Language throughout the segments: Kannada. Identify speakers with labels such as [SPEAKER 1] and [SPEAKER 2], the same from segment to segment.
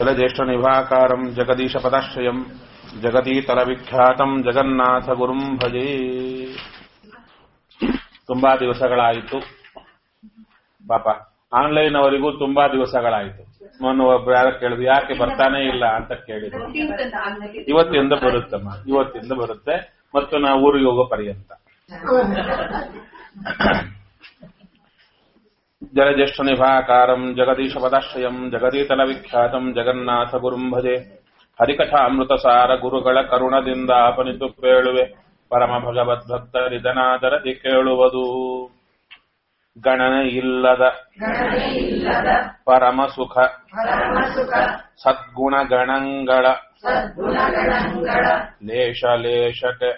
[SPEAKER 1] जलज्येष्ठनिभाकारम् जगदीशपदाश्रयम् ಜಗದೀತಲವಿಖ್ಯಾತಂ ಜಗನ್ನಾಥ ಗುರುಂ ಭಜೇ ತುಂಬಾ ದಿವಸಗಳಾಯಿತು ಪಾಪ ಆನ್ಲೈನ್ ಅವರಿಗೂ ತುಂಬಾ ದಿವಸಗಳಾಯಿತು ಮೊನ್ನೆ ಒಬ್ರು ಯಾರು ಕೇಳಿದ್ರು ಯಾಕೆ ಬರ್ತಾನೆ ಇಲ್ಲ ಅಂತ ಕೇಳಿದ್ರು ಇವತ್ತಿಂದ ಬರುತ್ತಮ್ಮ ಇವತ್ತಿಂದ ಬರುತ್ತೆ ಮತ್ತು ನಾವು ಊರಿಗೆ ಹೋಗೋ ಪರ್ಯಂತ ಜಲಜ್ಯೇಷ್ಠ ನಿಭಾಕಾರಂ ಜಗದೀಶ ಪದಾಶ್ರಯಂ ಜಗದೀತಲ ವಿಖ್ಯಾತಂ ಜಗನ್ನಾಥ ಗುರುಂ ಭಜೆ ಹರಿಕಥಾ ಅಮೃತ ಸಾರ ಗುರುಗಳ ಕರುಣದಿಂದ ಅಪನಿತು ಕೇಳುವೆ ಪರಮ ಭಗವದ್ಭಕ್ತರಿದನಾದರದಿ ಕೇಳುವುದು ಗಣನೆ ಇಲ್ಲದ ಪರಮ ಸುಖ ಸದ್ಗುಣ ಗಣಗಳ ಲೇಷ ಲೇಷಕ್ಕೆ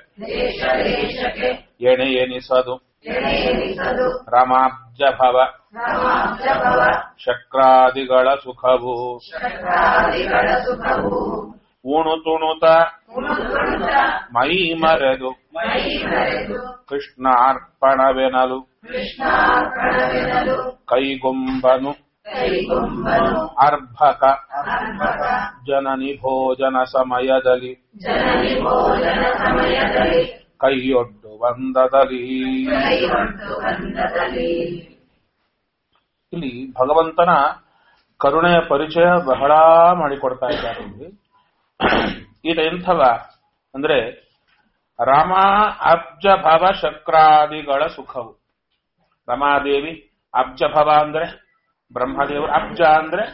[SPEAKER 1] ಎಣೆ ಎನಿಸದು ರಮಾಬ್ಜ ಭವ ಶಕ್ರಾದಿಗಳ ಸುಖವು ಉಣು ತುಣುತ ಮೈ ಮರೆದು ಕೃಷ್ಣಾರ್ಪಣವೆನಲು ಕೈಗೊಂಬನು ಅರ್ಭಕ ಜನನಿ ಭೋಜನ ಸಮಯದಲ್ಲಿ ಕೈಯೊಡ್ಡು ಬಂದದಲ್ಲಿ ಇಲ್ಲಿ ಭಗವಂತನ ಕರುಣೆಯ ಪರಿಚಯ ಬಹಳ ಮಾಡಿಕೊಡ್ತಾ ಇದ್ದಾರೆ ಇಲ್ಲಿ ಈತ ಎಂಥವ ಅಂದ್ರೆ ರಾಮ ಅಬ್ಜ ಭವ ಶಕ್ರಾದಿಗಳ ಸುಖವು ರಮಾದೇವಿ ಅಬ್ಜ ಭವ ಅಂದ್ರೆ ಬ್ರಹ್ಮದೇವರು ಅಬ್ಜ ಅಂದ್ರೆ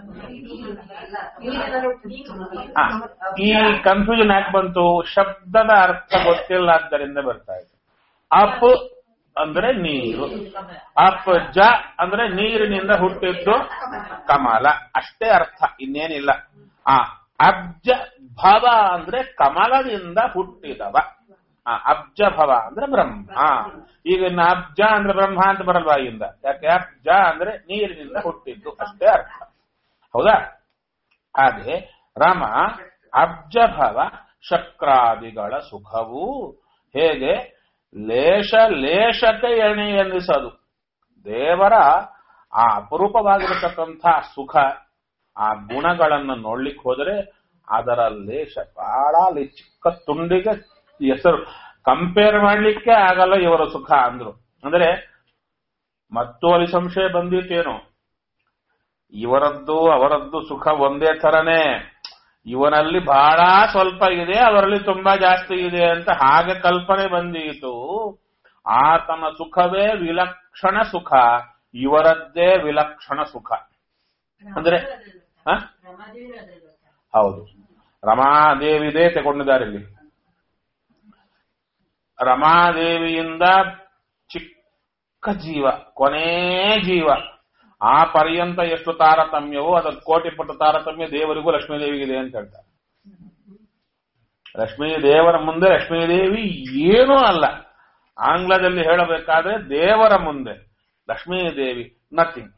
[SPEAKER 1] ಆ, ಈ ಕನ್ಫ್ಯೂಷನ್ ಯಾಕೆ ಬಂತು ಶಬ್ದದ ಅರ್ಥ ಗೊತ್ತಿಲ್ಲ ಆದ್ದರಿಂದ ಬರ್ತಾ ಇದೆ ಅಪ್ ಅಂದ್ರೆ ನೀರು ಅಪ್ ಜ ಅಂದ್ರೆ ನೀರಿನಿಂದ ಹುಟ್ಟಿದ್ದು ಕಮಲ ಅಷ್ಟೇ ಅರ್ಥ ಇನ್ನೇನಿಲ್ಲ ಆ ಅಬ್ಜ ಭವ ಅಂದ್ರೆ ಕಮಲದಿಂದ ಹುಟ್ಟಿದವ ಆ, ಅಬ್ಜ ಭವ ಅಂದ್ರೆ ಬ್ರಹ್ಮ ಈಗ ಇನ್ನು ಅಬ್ಜ ಅಂದ್ರೆ ಬ್ರಹ್ಮ ಅಂತ ಬರಲ್ವಾ ಇಂದ ಯಾಕೆ ಅಬ್ಜ ಅಂದ್ರೆ ನೀರಿನಿಂದ ಹುಟ್ಟಿದ್ದು ಅಷ್ಟೇ ಅರ್ಥ ಹೌದಾ ಹಾಗೆ ರಾಮ ಅಬ್ಜಭವ ಶಕ್ರಾದಿಗಳ ಸುಖವು ಹೇಗೆ ಲೇಷ ಲೇಷಕ್ಕೆ ಎಣೆ ಎನ್ನಿಸದು ದೇವರ ಆ ಅಪರೂಪವಾಗಿರತಕ್ಕಂಥ ಸುಖ ಆ ಗುಣಗಳನ್ನು ನೋಡ್ಲಿಕ್ಕೆ ಹೋದರೆ ಅದರ ಲೇಷ ಬಹಳ ಅಲ್ಲಿ ಚಿಕ್ಕ ತುಂಡಿಗೆ ಹೆಸರು ಕಂಪೇರ್ ಮಾಡ್ಲಿಕ್ಕೆ ಆಗಲ್ಲ ಇವರ ಸುಖ ಅಂದ್ರು ಅಂದ್ರೆ ಮತ್ತು ಅಲ್ಲಿ ಸಂಶಯ ಬಂದಿತ್ತೇನೋ ಇವರದ್ದು ಅವರದ್ದು ಸುಖ ಒಂದೇ ತರನೇ ಇವನಲ್ಲಿ ಬಹಳ ಸ್ವಲ್ಪ ಇದೆ ಅವರಲ್ಲಿ ತುಂಬಾ ಜಾಸ್ತಿ ಇದೆ ಅಂತ ಹಾಗೆ ಕಲ್ಪನೆ ಬಂದೀತು ಆತನ ಸುಖವೇ ವಿಲಕ್ಷಣ ಸುಖ ಇವರದ್ದೇ ವಿಲಕ್ಷಣ ಸುಖ ಅಂದ್ರೆ ಹ? ಹೌದು ರಮಾದೇವಿದೇ ತಗೊಂಡಿದ್ದಾರೆ ಇಲ್ಲಿ ರಮಾದೇವಿಯಿಂದ ಚಿಕ್ಕ ಜೀವ ಕೊನೇ ಜೀವ ಆ ಪರ್ಯಂತ ಎಷ್ಟು ತಾರತಮ್ಯವೋ ಅದರ ಕೋಟಿ ಪಟ್ಟು ತಾರತಮ್ಯ ದೇವರಿಗೂ ಲಕ್ಷ್ಮೀದೇವಿಗಿದೆ ಅಂತ ಹೇಳ್ತಾರೆ ಲಕ್ಷ್ಮೀ ದೇವರ ಮುಂದೆ ಲಕ್ಷ್ಮೀದೇವಿ ಏನೂ ಅಲ್ಲ ಆಂಗ್ಲದಲ್ಲಿ ಹೇಳಬೇಕಾದ್ರೆ ದೇವರ ಮುಂದೆ ಲಕ್ಷ್ಮೀದೇವಿ ನಥಿಂಗ್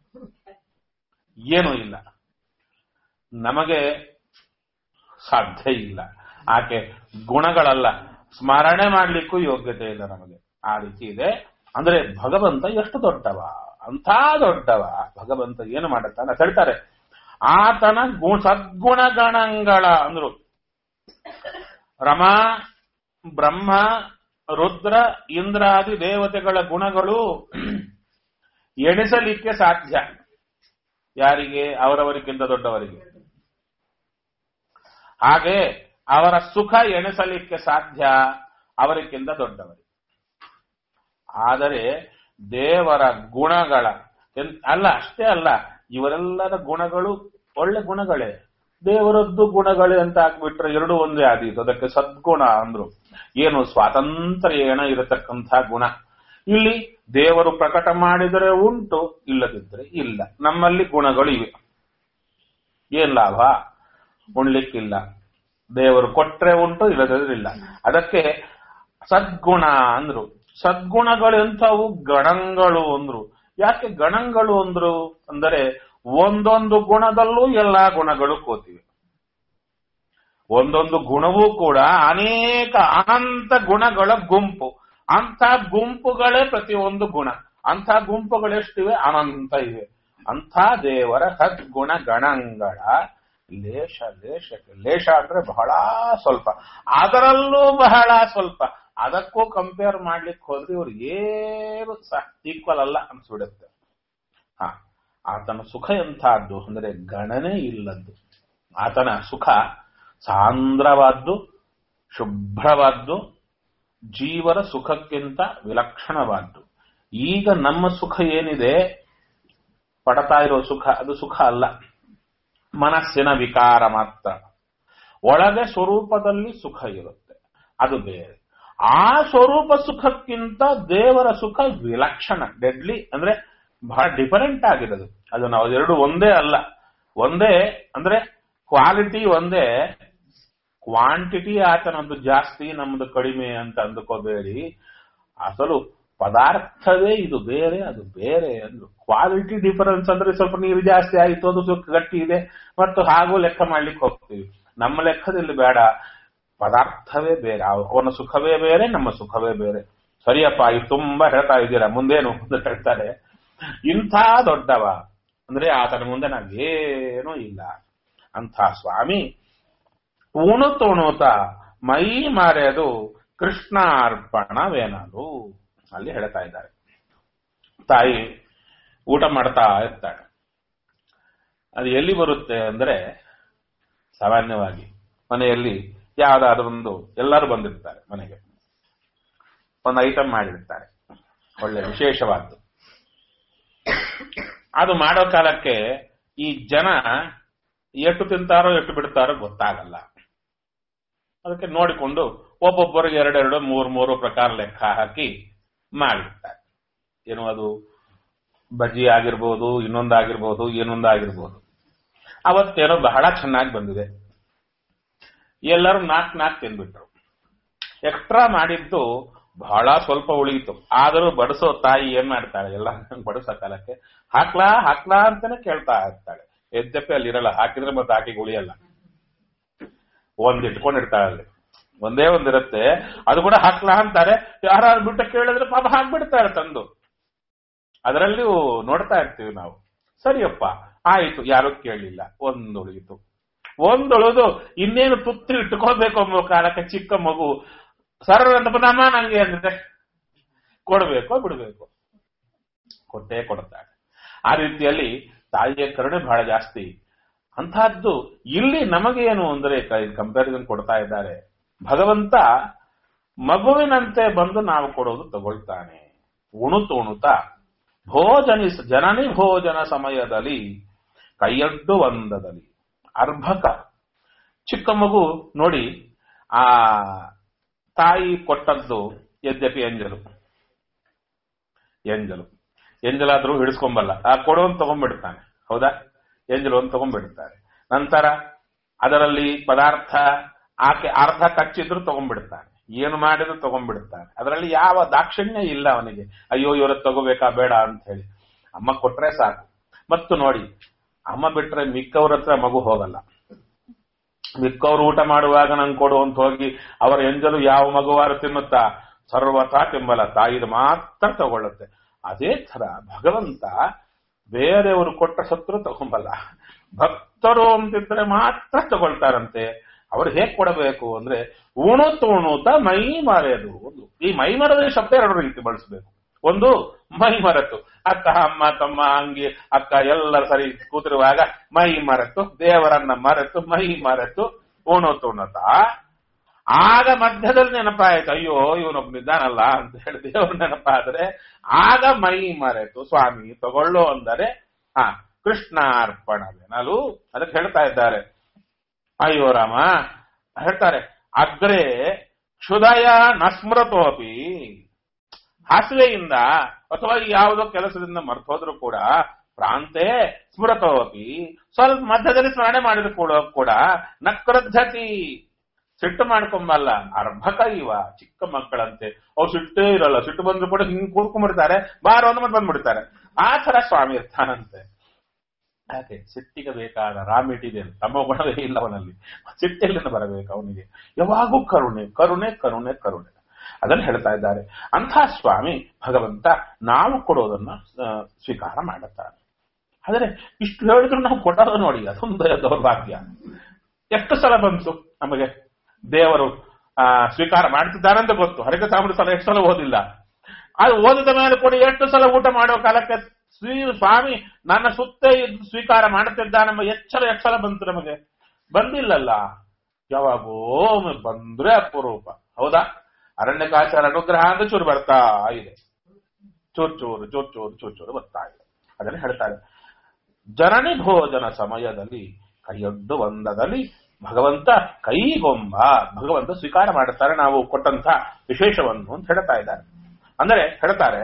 [SPEAKER 1] ಏನೂ ಇಲ್ಲ ನಮಗೆ ಸಾಧ್ಯ ಇಲ್ಲ ಆಕೆ ಗುಣಗಳಲ್ಲ ಸ್ಮರಣೆ ಮಾಡ್ಲಿಕ್ಕೂ ಯೋಗ್ಯತೆ ಇಲ್ಲ ನಮಗೆ ಆ ರೀತಿ ಇದೆ ಅಂದ್ರೆ ಭಗವಂತ ಎಷ್ಟು ದೊಡ್ಡವ ಅಂಥ ದೊಡ್ಡವ ಭಗವಂತ ಏನು ಮಾಡುತ್ತಾನೆ ಅಂತ ಹೇಳ್ತಾರೆ ಆತನ ಗು ಸದ್ಗುಣಗಣಗಳ ಅಂದ್ರು ರಮಾ ಬ್ರಹ್ಮ ರುದ್ರ ಇಂದ್ರಾದಿ ದೇವತೆಗಳ ಗುಣಗಳು ಎಣಿಸಲಿಕ್ಕೆ ಸಾಧ್ಯ ಯಾರಿಗೆ ಅವರವರಿಗಿಂತ ದೊಡ್ಡವರಿಗೆ ಹಾಗೆ ಅವರ ಸುಖ ಎಣಿಸಲಿಕ್ಕೆ ಸಾಧ್ಯ ಅವರಿಗಿಂತ ದೊಡ್ಡವರಿಗೆ ಆದರೆ ದೇವರ ಗುಣಗಳ ಎನ್- ಅಲ್ಲ ಅಷ್ಟೇ ಅಲ್ಲ ಇವರೆಲ್ಲರ ಗುಣಗಳು ಒಳ್ಳೆ ಗುಣಗಳೇ ದೇವರದ್ದು ಗುಣಗಳೇ ಅಂತ ಹಾಕ್ಬಿಟ್ರೆ ಎರಡು ಒಂದೇ ಆದೀತು ಅದಕ್ಕೆ ಸದ್ಗುಣ ಅಂದ್ರು ಏನು ಸ್ವಾತಂತ್ರ್ಯ ಏನ ಇರತಕ್ಕಂಥ ಗುಣ ಇಲ್ಲಿ ದೇವರು ಪ್ರಕಟ ಮಾಡಿದರೆ ಉಂಟು ಇಲ್ಲದಿದ್ರೆ ಇಲ್ಲ ನಮ್ಮಲ್ಲಿ ಗುಣಗಳು ಇವೆ ಏನ್ ಲಾಭ ಉಣ್ಲಿಕ್ಕಿಲ್ಲ ದೇವರು ಕೊಟ್ರೆ ಉಂಟು ಇಲ್ಲದಿದ್ರೆ ಇಲ್ಲ ಅದಕ್ಕೆ ಸದ್ಗುಣ ಅಂದ್ರು ಸದ್ಗುಣಗಳು ಎಂಥವು ಗಣಗಳು ಅಂದ್ರು ಯಾಕೆ ಗಣಗಳು ಅಂದ್ರು ಅಂದರೆ ಒಂದೊಂದು ಗುಣದಲ್ಲೂ ಎಲ್ಲಾ ಗುಣಗಳು ಕೂತಿವೆ ಒಂದೊಂದು ಗುಣವೂ ಕೂಡ ಅನೇಕ ಅನಂತ ಗುಣಗಳ ಗುಂಪು ಅಂಥ ಗುಂಪುಗಳೇ ಪ್ರತಿಯೊಂದು ಗುಣ ಅಂಥ ಗುಂಪುಗಳೆಷ್ಟಿವೆ ಅನಂತ ಇವೆ ಅಂಥ ದೇವರ ಸದ್ಗುಣ ಗಣಗಳ ಲೇಷ ಲೇಷಕ್ಕೆ ಲೇಷ ಅಂದ್ರೆ ಬಹಳ ಸ್ವಲ್ಪ ಅದರಲ್ಲೂ ಬಹಳ ಸ್ವಲ್ಪ ಅದಕ್ಕೂ ಕಂಪೇರ್ ಮಾಡ್ಲಿಕ್ಕೆ ಹೋದ್ರೆ ಇವ್ರು ಏನು ಈಕ್ವಲ್ ಅಲ್ಲ ಅನ್ಸ್ಬಿಡುತ್ತೆ ಹಾ ಆತನ ಸುಖ ಎಂಥದ್ದು ಅಂದ್ರೆ ಗಣನೆ ಇಲ್ಲದ್ದು ಆತನ ಸುಖ ಸಾಂದ್ರವಾದ್ದು ಶುಭ್ರವಾದ್ದು ಜೀವನ ಸುಖಕ್ಕಿಂತ ವಿಲಕ್ಷಣವಾದ್ದು ಈಗ ನಮ್ಮ ಸುಖ ಏನಿದೆ ಪಡತಾ ಇರೋ ಸುಖ ಅದು ಸುಖ ಅಲ್ಲ ಮನಸ್ಸಿನ ವಿಕಾರ ಮಾತ್ರ ಒಳಗೆ ಸ್ವರೂಪದಲ್ಲಿ ಸುಖ ಇರುತ್ತೆ ಅದು ಬೇರೆ ಆ ಸ್ವರೂಪ ಸುಖಕ್ಕಿಂತ ದೇವರ ಸುಖ ವಿಲಕ್ಷಣ ಡೆಡ್ಲಿ ಅಂದ್ರೆ ಬಹಳ ಡಿಫರೆಂಟ್ ಆಗಿರೋದು ಅದು ನಾವು ಎರಡು ಒಂದೇ ಅಲ್ಲ ಒಂದೇ ಅಂದ್ರೆ ಕ್ವಾಲಿಟಿ ಒಂದೇ ಕ್ವಾಂಟಿಟಿ ಆತನದ್ದು ಜಾಸ್ತಿ ನಮ್ದು ಕಡಿಮೆ ಅಂತ ಅಂದುಕೋಬೇಡಿ ಅಸಲು ಪದಾರ್ಥವೇ ಇದು ಬೇರೆ ಅದು ಬೇರೆ ಅಂದ್ರು ಕ್ವಾಲಿಟಿ ಡಿಫರೆನ್ಸ್ ಅಂದ್ರೆ ಸ್ವಲ್ಪ ನೀರು ಜಾಸ್ತಿ ಆಯಿತು ಅದು ಸ್ವಲ್ಪ ಗಟ್ಟಿ ಇದೆ ಮತ್ತು ಹಾಗೂ ಲೆಕ್ಕ ಮಾಡ್ಲಿಕ್ಕೆ ಹೋಗ್ತೀವಿ ನಮ್ಮ ಲೆಕ್ಕದಲ್ಲಿ ಬೇಡ ಪದಾರ್ಥವೇ ಬೇರೆ ಅವನ ಸುಖವೇ ಬೇರೆ ನಮ್ಮ ಸುಖವೇ ಬೇರೆ ಸರಿಯಪ್ಪ ಇದು ತುಂಬಾ ಹೇಳ್ತಾ ಇದ್ದೀರಾ ಮುಂದೇನು ಅಂತ ಹೇಳ್ತಾರೆ ಇಂಥ ದೊಡ್ಡವ ಅಂದ್ರೆ ಆತನ ಮುಂದೆ ನಾವೇನೂ ಇಲ್ಲ ಅಂಥ ಸ್ವಾಮಿ ಉಣುತ ಉಣುತ ಮೈ ಮಾರೆದು ಕೃಷ್ಣಾರ್ಪಣವೇನದು ಅಲ್ಲಿ ಹೇಳ್ತಾ ಇದ್ದಾರೆ ತಾಯಿ ಊಟ ಮಾಡ್ತಾ ಇರ್ತಾಳೆ ಅದು ಎಲ್ಲಿ ಬರುತ್ತೆ ಅಂದ್ರೆ ಸಾಮಾನ್ಯವಾಗಿ ಮನೆಯಲ್ಲಿ ಯಾವ್ದಾದ್ರು ಒಂದು ಎಲ್ಲರೂ ಬಂದಿರ್ತಾರೆ ಮನೆಗೆ ಒಂದು ಐಟಮ್ ಮಾಡಿರ್ತಾರೆ ಒಳ್ಳೆ ವಿಶೇಷವಾದ್ದು ಅದು ಮಾಡೋ ಕಾಲಕ್ಕೆ ಈ ಜನ ಎಷ್ಟು ತಿಂತಾರೋ ಎಷ್ಟು ಬಿಡ್ತಾರೋ ಗೊತ್ತಾಗಲ್ಲ ಅದಕ್ಕೆ ನೋಡಿಕೊಂಡು ಒಬ್ಬೊಬ್ಬರಿಗೆ ಎರಡೆರಡು ಮೂರು ಮೂರು ಪ್ರಕಾರ ಲೆಕ್ಕ ಹಾಕಿ ಮಾಡಿರ್ತಾರೆ ಏನು ಅದು ಬಜ್ಜಿ ಆಗಿರ್ಬೋದು ಇನ್ನೊಂದಾಗಿರ್ಬೋದು ಏನೊಂದಾಗಿರ್ಬೋದು ಅವತ್ತೇನೋ ಬಹಳ ಚೆನ್ನಾಗಿ ಬಂದಿದೆ ಎಲ್ಲರೂ ನಾಲ್ಕು ನಾಲ್ಕು ತಿನ್ಬಿಟ್ರು ಎಕ್ಸ್ಟ್ರಾ ಮಾಡಿದ್ದು ಬಹಳ ಸ್ವಲ್ಪ ಉಳಿಯಿತು ಆದರೂ ಬಡಿಸೋ ತಾಯಿ ಏನ್ ಮಾಡ್ತಾಳೆ ಎಲ್ಲ ಬಡಿಸೋ ಕಾಲಕ್ಕೆ ಹಾಕ್ಲಾ ಹಾಕ್ಲಾ ಅಂತಾನೆ ಕೇಳ್ತಾ ಇರ್ತಾಳೆ ಯದ್ಯಪಿ ಅಲ್ಲಿ ಇರಲ್ಲ ಹಾಕಿದ್ರೆ ಮತ್ತೆ ಹಾಕಿ ಉಳಿಯಲ್ಲ ಒಂದ್ ಇಟ್ಕೊಂಡಿರ್ತಾಳೆ ಅಲ್ಲಿ ಒಂದೇ ಒಂದಿರುತ್ತೆ ಅದು ಕೂಡ ಹಾಕ್ಲಾ ಅಂತಾರೆ ಯಾರು ಬಿಟ್ಟು ಕೇಳಿದ್ರೆ ಪಾಪ ಹಾಕ್ಬಿಡ್ತಾರೆ ತಂದು ಅದರಲ್ಲಿಯೂ ನೋಡ್ತಾ ಇರ್ತೀವಿ ನಾವು ಸರಿಯಪ್ಪ ಆಯಿತು ಯಾರು ಕೇಳಲಿಲ್ಲ ಒಂದು ಉಳಿಯಿತು ಒಂದೊಳದು ಇನ್ನೇನು ತುತ್ತು ಇಟ್ಕೋಬೇಕು ಅನ್ನೋ ಕಾಲಕ್ಕೆ ಚಿಕ್ಕ ಮಗು ಸರ್ ನಮ್ಮ ನಂಗೆ ಅಂದ್ರೆ ಕೊಡಬೇಕೋ ಬಿಡಬೇಕು ಕೊಟ್ಟೇ ಕೊಡುತ್ತಾಳೆ ಆ ರೀತಿಯಲ್ಲಿ ತಾಯಿಯ ಕರುಣೆ ಬಹಳ ಜಾಸ್ತಿ ಅಂತಹದ್ದು ಇಲ್ಲಿ ನಮಗೇನು ಅಂದ್ರೆ ಕಂಪ್ಯಾರಿಸನ್ ಕೊಡ್ತಾ ಇದ್ದಾರೆ ಭಗವಂತ ಮಗುವಿನಂತೆ ಬಂದು ನಾವು ಕೊಡೋದು ತಗೊಳ್ತಾನೆ ಉಣುತು ಉಣುತ ಭೋಜನಿ ಜನನಿ ಭೋಜನ ಸಮಯದಲ್ಲಿ ಕೈಯಡ್ಡು ಒಂದದಲ್ಲಿ ಅರ್ಭಕ ಚಿಕ್ಕ ಮಗು ನೋಡಿ ಆ ತಾಯಿ ಕೊಟ್ಟದ್ದು ಯದ್ಯಪಿ ಎಂಜಲು ಎಂಜಲು ಎಂಜಲಾದ್ರೂ ಹಿಡಿಸ್ಕೊಂಬಲ್ಲ ಆ ಕೊಡೋನ್ ತಗೊಂಡ್ಬಿಡ್ತಾನೆ ಹೌದಾ ಎಂಜಲು ಒಂದು ತಗೊಂಡ್ಬಿಡ್ತಾರೆ ನಂತರ ಅದರಲ್ಲಿ ಪದಾರ್ಥ ಆಕೆ ಅರ್ಧ ಕಚ್ಚಿದ್ರು ತಗೊಂಡ್ಬಿಡ್ತಾನೆ ಏನು ಮಾಡಿದ್ರು ತಗೊಂಡ್ಬಿಡ್ತಾನೆ ಅದರಲ್ಲಿ ಯಾವ ದಾಕ್ಷಿಣ್ಯ ಇಲ್ಲ ಅವನಿಗೆ ಅಯ್ಯೋ ಇವರ ತಗೋಬೇಕಾ ಬೇಡ ಅಂತ ಹೇಳಿ ಅಮ್ಮ ಕೊಟ್ರೆ ಸಾಕು ಮತ್ತು ನೋಡಿ ಅಮ್ಮ ಬಿಟ್ರೆ ಮಿಕ್ಕವ್ರ ಹತ್ರ ಮಗು ಹೋಗಲ್ಲ ಮಿಕ್ಕವ್ರು ಊಟ ಮಾಡುವಾಗ ನಂಗೆ ಕೊಡು ಅಂತ ಹೋಗಿ ಅವರ ಎಂಜಲು ಯಾವ ಮಗುವಾರು ತಿನ್ನುತ್ತಾ ಸರ್ವತಾ ತಿಂಬಲ್ಲ ತಾಯಿದು ಮಾತ್ರ ತಗೊಳ್ಳುತ್ತೆ ಅದೇ ತರ ಭಗವಂತ ಬೇರೆಯವರು ಕೊಟ್ಟ ಸತ್ರು ತಗೊಂಬಲ್ಲ ಭಕ್ತರು ಅಂತಿದ್ರೆ ಮಾತ್ರ ತಗೊಳ್ತಾರಂತೆ ಅವ್ರು ಹೇಗ್ ಕೊಡಬೇಕು ಅಂದ್ರೆ ಉಣುತ್ ಉಣುತ ಮೈ ಮರೆಯೋದು ಒಂದು ಈ ಮೈ ಮರದ ಶಬ್ದ ಎರಡು ರೀತಿ ಬಳಸಬೇಕು ಒಂದು ಮೈ ಮರೆತು ಅಕ್ಕ ಅಮ್ಮ ತಮ್ಮ ಅಂಗಿ ಅಕ್ಕ ಎಲ್ಲರ ಸರಿ ಕೂತಿರುವಾಗ ಮೈ ಮರೆತು ದೇವರನ್ನ ಮರೆತು ಮೈ ಮರೆತು ಉಣುತ್ ಉಣುತ ಆಗ ಮಧ್ಯದಲ್ಲಿ ನೆನಪಾಯ್ತು ಅಯ್ಯೋ ಇವನೊಬ್ಬನಿದ್ದಾನಲ್ಲ ಅಂತ ಹೇಳಿ ದೇವ್ರ ನೆನಪಾದ್ರೆ ಆಗ ಮೈ ಮರೆತು ಸ್ವಾಮಿ ತಗೊಳ್ಳೋ ಅಂದರೆ ಹಾ ಕೃಷ್ಣಾರ್ಪಣವೆನಲು ಅದಕ್ಕೆ ಹೇಳ್ತಾ ಇದ್ದಾರೆ ಅಯ್ಯೋ ರಾಮ ಹೇಳ್ತಾರೆ ಅಗ್ರೆ ಕ್ಷುದಯ ನಸ್ಮೃತೋಪಿ ಹಾಸಿಗೆಯಿಂದ ಅಥವಾ ಯಾವುದೋ ಕೆಲಸದಿಂದ ಮರ್ತೋದ್ರು ಕೂಡ ಪ್ರಾಂತೆ ಸ್ಮೃತೋಪಿ ಸ್ವಲ್ಪ ಮಧ್ಯದಲ್ಲಿ ಸ್ಮರಣೆ ಮಾಡಿದ್ರು ಕೂಡ ಕೂಡ ನಕ್ರದ್ಧತಿ ಸಿಟ್ಟು ಮಾಡ್ಕೊಂಬಲ್ಲ ಅರ್ಭಕ ಇವ ಚಿಕ್ಕ ಮಕ್ಕಳಂತೆ ಅವ್ರು ಸಿಟ್ಟೇ ಇರಲ್ಲ ಸಿಟ್ಟು ಬಂದ್ರು ಕೂಡ ಹಿಂಗ್ ಕೂರ್ಕೊಂಡ್ಬಿಡ್ತಾರೆ ಬಾರ ಒಂದು ಮತ್ತೆ ಬಂದ್ಬಿಡ್ತಾರೆ ಆ ತರ ಸ್ವಾಮಿ ಇರ್ತಾನಂತೆ ಯಾಕೆ ಸಿಟ್ಟಿಗೆ ಬೇಕಾದ ರಾ ಮೆಟೀರಿಯಲ್ ತಮ್ಮ ಗುಣವೇ ಇಲ್ಲ ಅವನಲ್ಲಿ ಸಿಟ್ಟೆಲ್ಲಿಂದ ಬರಬೇಕು ಅವನಿಗೆ ಯಾವಾಗೂ ಕರುಣೆ ಕರುಣೆ ಕರುಣೆ ಕರುಣೆ ಅದನ್ನು ಹೇಳ್ತಾ ಇದ್ದಾರೆ ಅಂಥ ಸ್ವಾಮಿ ಭಗವಂತ ನಾವು ಕೊಡೋದನ್ನ ಸ್ವೀಕಾರ ಮಾಡುತ್ತಾನೆ ಆದರೆ ಇಷ್ಟು ಹೇಳಿದ್ರು ನಾವು ಕೊಡೋದು ನೋಡಿ ಅದೊಂದು ದೌರ್ಭಾಗ್ಯ ಎಷ್ಟು ಸಲ ಬಂತು ನಮಗೆ ದೇವರು ಆ, ಸ್ವೀಕಾರ ಮಾಡ್ತಿದ್ದಾರಂತ ಗೊತ್ತು ಹರಿಕ ಸಾಂಬರ ಸಲ ಎಷ್ಟು ಸಲ ಓದಿಲ್ಲ ಅದು ಓದಿದ ಮೇಲೆ ಕೂಡ ಎಷ್ಟು ಸಲ ಊಟ ಮಾಡೋ ಕಾಲಕ್ಕೆ ಶ್ರೀ ಸ್ವಾಮಿ ನನ್ನ ಸುತ್ತ ಇದ್ದು ಸ್ವೀಕಾರ ಮಾಡುತ್ತಿದ್ದಾನೆಂಬ ಎಚ್ಚರ ಎಷ್ಟು ಸಲ ಬಂತು ನಮಗೆ ಬಂದಿಲ್ಲಲ್ಲ ಯಾವಾಗೋ ಒಮ್ಮೆ ಬಂದ್ರೆ ಅಪರೂಪ ಹೌದಾ ಅರಣ್ಯಕಾಚಾರ ಅನುಗ್ರಹ ಅಂತ ಚೂರು ಬರ್ತಾ ಇದೆ ಚೂರು ಚೂರು ಚೂರು ಚೂರು ಚೂರು ಚೂರು ಬರ್ತಾ ಇದೆ ಅದನ್ನ ಹೇಳ್ತಾರೆ ಜನನಿ ಭೋಜನ ಸಮಯದಲ್ಲಿ ಕೈಯೊಡ್ಡು ಒಂದದಲ್ಲಿ ಭಗವಂತ ಕೈಗೊಂಬ ಭಗವಂತ ಸ್ವೀಕಾರ ಮಾಡುತ್ತಾರೆ ನಾವು ಕೊಟ್ಟಂತ ವಿಶೇಷವನ್ನು ಅಂತ ಹೇಳ್ತಾ ಇದ್ದಾರೆ ಅಂದರೆ ಹೇಳ್ತಾರೆ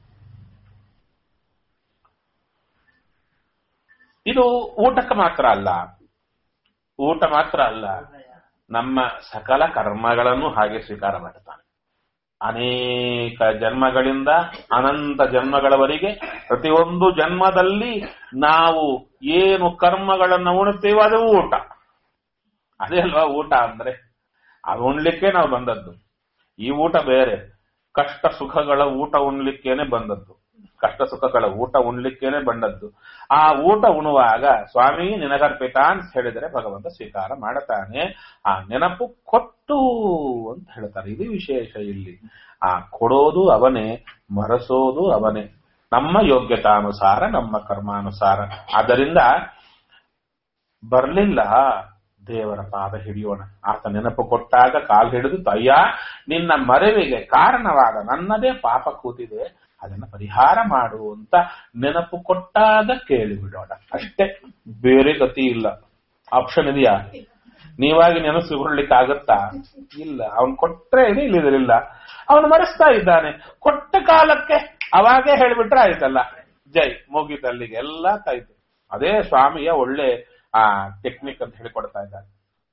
[SPEAKER 1] ಇದು ಊಟಕ್ಕೆ ಮಾತ್ರ ಅಲ್ಲ ಊಟ ಮಾತ್ರ ಅಲ್ಲ ನಮ್ಮ ಸಕಲ ಕರ್ಮಗಳನ್ನು ಹಾಗೆ ಸ್ವೀಕಾರ ಮಾಡುತ್ತಾನೆ ಅನೇಕ ಜನ್ಮಗಳಿಂದ ಅನಂತ ಜನ್ಮಗಳವರೆಗೆ ಪ್ರತಿಯೊಂದು ಜನ್ಮದಲ್ಲಿ ನಾವು ಏನು ಕರ್ಮಗಳನ್ನು ಉಣ್ತೀವೋ ಅದು ಊಟ ಅದೇ ಅಲ್ವಾ ಊಟ ಅಂದ್ರೆ ಅದು ಉಣ್ಲಿಕ್ಕೆ ನಾವು ಬಂದದ್ದು ಈ ಊಟ ಬೇರೆ ಕಷ್ಟ ಸುಖಗಳ ಊಟ ಉಣ್ಲಿಕ್ಕೇನೆ ಬಂದದ್ದು ಕಷ್ಟ ಸುಖಗಳ ಊಟ ಉಣ್ಲಿಕ್ಕೇನೆ ಬಂದದ್ದು ಆ ಊಟ ಉಣುವಾಗ ಸ್ವಾಮಿ ನಿನಗರ್ಪಿತ ಅಂತ ಹೇಳಿದರೆ ಭಗವಂತ ಸ್ವೀಕಾರ ಮಾಡುತ್ತಾನೆ ಆ ನೆನಪು ಕೊಟ್ಟು ಅಂತ ಹೇಳ್ತಾರೆ ಇದು ವಿಶೇಷ ಇಲ್ಲಿ ಆ ಕೊಡೋದು ಅವನೇ ಮರೆಸೋದು ಅವನೇ ನಮ್ಮ ಯೋಗ್ಯತಾನುಸಾರ ನಮ್ಮ ಕರ್ಮಾನುಸಾರ ಆದ್ದರಿಂದ ಬರ್ಲಿಲ್ಲ ದೇವರ ಪಾದ ಹಿಡಿಯೋಣ ಆತ ನೆನಪು ಕೊಟ್ಟಾಗ ಕಾಲು ಹಿಡಿದು ಅಯ್ಯ ನಿನ್ನ ಮರೆವಿಗೆ ಕಾರಣವಾದ ನನ್ನದೇ ಪಾಪ ಕೂತಿದೆ ಅದನ್ನ ಪರಿಹಾರ ಮಾಡು ಅಂತ ನೆನಪು ಕೊಟ್ಟಾಗ ಕೇಳಿಬಿಡೋಣ ಅಷ್ಟೇ ಬೇರೆ ಗತಿ ಇಲ್ಲ ಆಪ್ಷನ್ ಇದೆಯಾ ನೀವಾಗಿ ನೆನಸುಗೊಳ್ಳಿಕ್ಕೆ ಆಗತ್ತಾ ಇಲ್ಲ ಅವನು ಕೊಟ್ರೆ ಇದೆ ಇಲ್ಲಿದ್ರಿಲ್ಲ ಅವನು ಮರೆಸ್ತಾ ಇದ್ದಾನೆ ಕೊಟ್ಟ ಕಾಲಕ್ಕೆ ಅವಾಗೇ ಹೇಳಿಬಿಟ್ರೆ ಆಯ್ತಲ್ಲ ಜೈ ಮುಗಿತಲ್ಲಿಗೆ ಎಲ್ಲ ತಾಯ್ತು ಅದೇ ಸ್ವಾಮಿಯ ಒಳ್ಳೆ ಆ ಟೆಕ್ನಿಕ್ ಅಂತ ಹೇಳಿಕೊಡ್ತಾ ಇದ್ದಾರೆ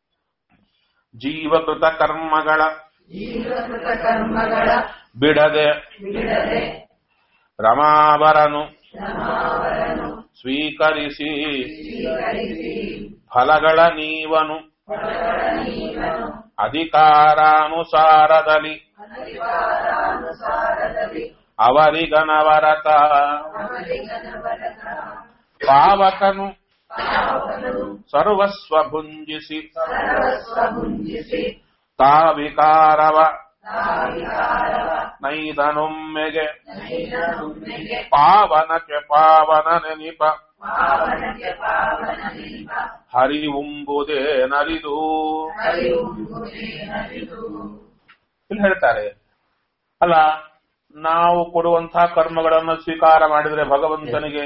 [SPEAKER 1] ಜೀವಕೃತ ಕರ್ಮಗಳ
[SPEAKER 2] ಜೀವಕೃತ ಕರ್ಮಗಳ
[SPEAKER 1] ಬಿಡದೆ
[SPEAKER 2] ಬಿಡದೆ
[SPEAKER 1] ರಮಾವರನು
[SPEAKER 2] ಶ್ರಮಾವರನು
[SPEAKER 1] ಸ್ವೀಕರಿಸಿ
[SPEAKER 2] ಸ್ವೀಕರಿಸಿ
[SPEAKER 1] ಫಲಗಳ ನೀವನು
[SPEAKER 2] ಫಲಗಳ ನೀವನು
[SPEAKER 1] ಅಧಿಕಾರಾನುಸಾರದಲ್ಲಿ
[SPEAKER 2] ಅಧಿಕಾರಾನುಸಾರದಲ್ಲಿ
[SPEAKER 1] ಅವರಿಗನವರತ
[SPEAKER 2] ಅವರಿಗನವರತ
[SPEAKER 1] ಪಾವಕನು
[SPEAKER 2] ಪಾವಕನು
[SPEAKER 1] ಸರ್ವಸ್ವ ಭುಂಜಿಸಿ
[SPEAKER 2] ಸರ್ವಸ್ವ ಭುಂಜಿಸಿ
[SPEAKER 1] ತಾವಿಕಾರವ
[SPEAKER 2] ತಾವಿಕಾರವ
[SPEAKER 1] ನೈದನೊಮ್ಮೆಗೆ
[SPEAKER 2] ನೈನೊಮ್ಮೆಗೆ
[SPEAKER 1] ಪಾವನಕ್ಕೆ ಪಾವನ ನೆನಿಪ
[SPEAKER 2] ಪಾವನಕ್ಕೆ ಪಾವನ ನೆನಪ
[SPEAKER 1] ಹರಿವುಂಬುದೇ ನರಿದು
[SPEAKER 2] ಹರಿವುಂಬುದೇ ನರಿದು
[SPEAKER 1] ಇಲ್ಲಿ ಹೇಳ್ತಾರೆ ಅಲ್ಲ ನಾವು ಕೊಡುವಂತಹ ಕರ್ಮಗಳನ್ನು ಸ್ವೀಕಾರ ಮಾಡಿದ್ರೆ ಭಗವಂತನಿಗೆ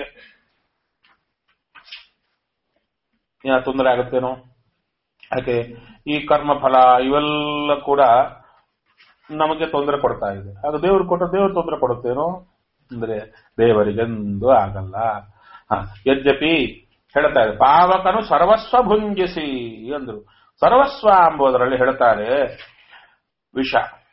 [SPEAKER 1] ಏನ ತೊಂದರೆ ಆಗುತ್ತೇನೋ ಯಾಕೆ ಈ ಕರ್ಮ ಫಲ ಇವೆಲ್ಲ ಕೂಡ ನಮಗೆ ತೊಂದರೆ ಕೊಡ್ತಾ ಇದೆ ಅದು ದೇವರು ಕೊಟ್ಟ ದೇವರು ತೊಂದರೆ ಕೊಡುತ್ತೇನೋ ಅಂದ್ರೆ ದೇವರಿಗೆಂದೂ ಆಗಲ್ಲ ಹ, ಯದ್ಯಪಿ ಹೇಳ್ತಾ ಇದೆ ಪಾವಕನು ಸರ್ವಸ್ವ ಭುಂಜಿಸಿ ಅಂದ್ರು ಸರ್ವಸ್ವ ಎಂಬುದರಲ್ಲಿ ಹೇಳ್ತಾರೆ ವಿಷ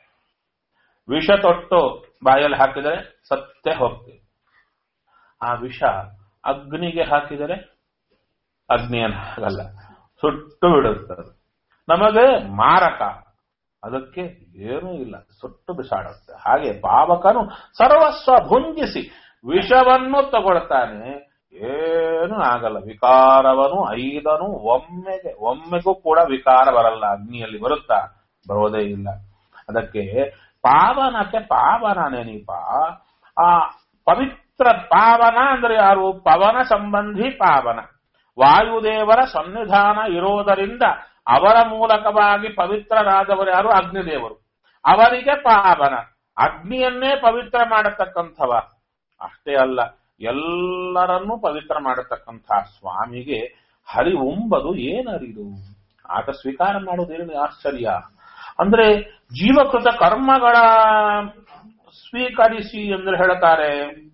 [SPEAKER 1] ವಿಷ ತೊಟ್ಟು ಬಾಯಲ್ಲಿ ಹಾಕಿದರೆ ಸತ್ಯ ಹೋಗ್ತದೆ ಆ ವಿಷ ಅಗ್ನಿಗೆ ಹಾಕಿದರೆ ಅಗ್ನಿಯನ್ನು ಹಾಗಲ್ಲ ಸುಟ್ಟು ಬಿಡುತ್ತದೆ ನಮಗೆ ಮಾರಕ ಅದಕ್ಕೆ ಏನೂ ಇಲ್ಲ ಸುಟ್ಟು ಬಿಸಾಡುತ್ತೆ ಹಾಗೆ ಪಾವಕನು ಸರ್ವಸ್ವ ಭುಂಜಿಸಿ ವಿಷವನ್ನು ತಗೊಳ್ತಾನೆ ಏನು ಆಗಲ್ಲ ವಿಕಾರವನು ಐದನು ಒಮ್ಮೆಗೆ ಒಮ್ಮೆಗೂ ಕೂಡ ವಿಕಾರ ಬರಲ್ಲ ಅಗ್ನಿಯಲ್ಲಿ ಬರುತ್ತಾ ಬರೋದೇ ಇಲ್ಲ ಅದಕ್ಕೆ ಪಾವನಕ್ಕೆ ಪಾವನ ನೆನಪ ಆ ಪವಿತ್ರ ಪಾವನ ಅಂದ್ರೆ ಯಾರು ಪವನ ಸಂಬಂಧಿ ಪಾವನ ವಾಯುದೇವರ ಸನ್ನಿಧಾನ ಇರೋದರಿಂದ ಅವರ ಮೂಲಕವಾಗಿ ಪವಿತ್ರರಾದವರು ಯಾರು ಅಗ್ನಿದೇವರು ಅವರಿಗೆ ಪಾವನ ಅಗ್ನಿಯನ್ನೇ ಪವಿತ್ರ ಮಾಡತಕ್ಕಂಥವ ಅಷ್ಟೇ ಅಲ್ಲ ಎಲ್ಲರನ್ನೂ ಪವಿತ್ರ ಮಾಡತಕ್ಕಂಥ ಸ್ವಾಮಿಗೆ ಹರಿ ಉಂಬದು ಏನರಿದು ಆತ ಸ್ವೀಕಾರ ಮಾಡೋದೇನು ಆಶ್ಚರ್ಯ ಅಂದ್ರೆ ಜೀವಕೃತ ಕರ್ಮಗಳ ಸ್ವೀಕರಿಸಿ ಅಂದ್ರೆ ಹೇಳ್ತಾರೆ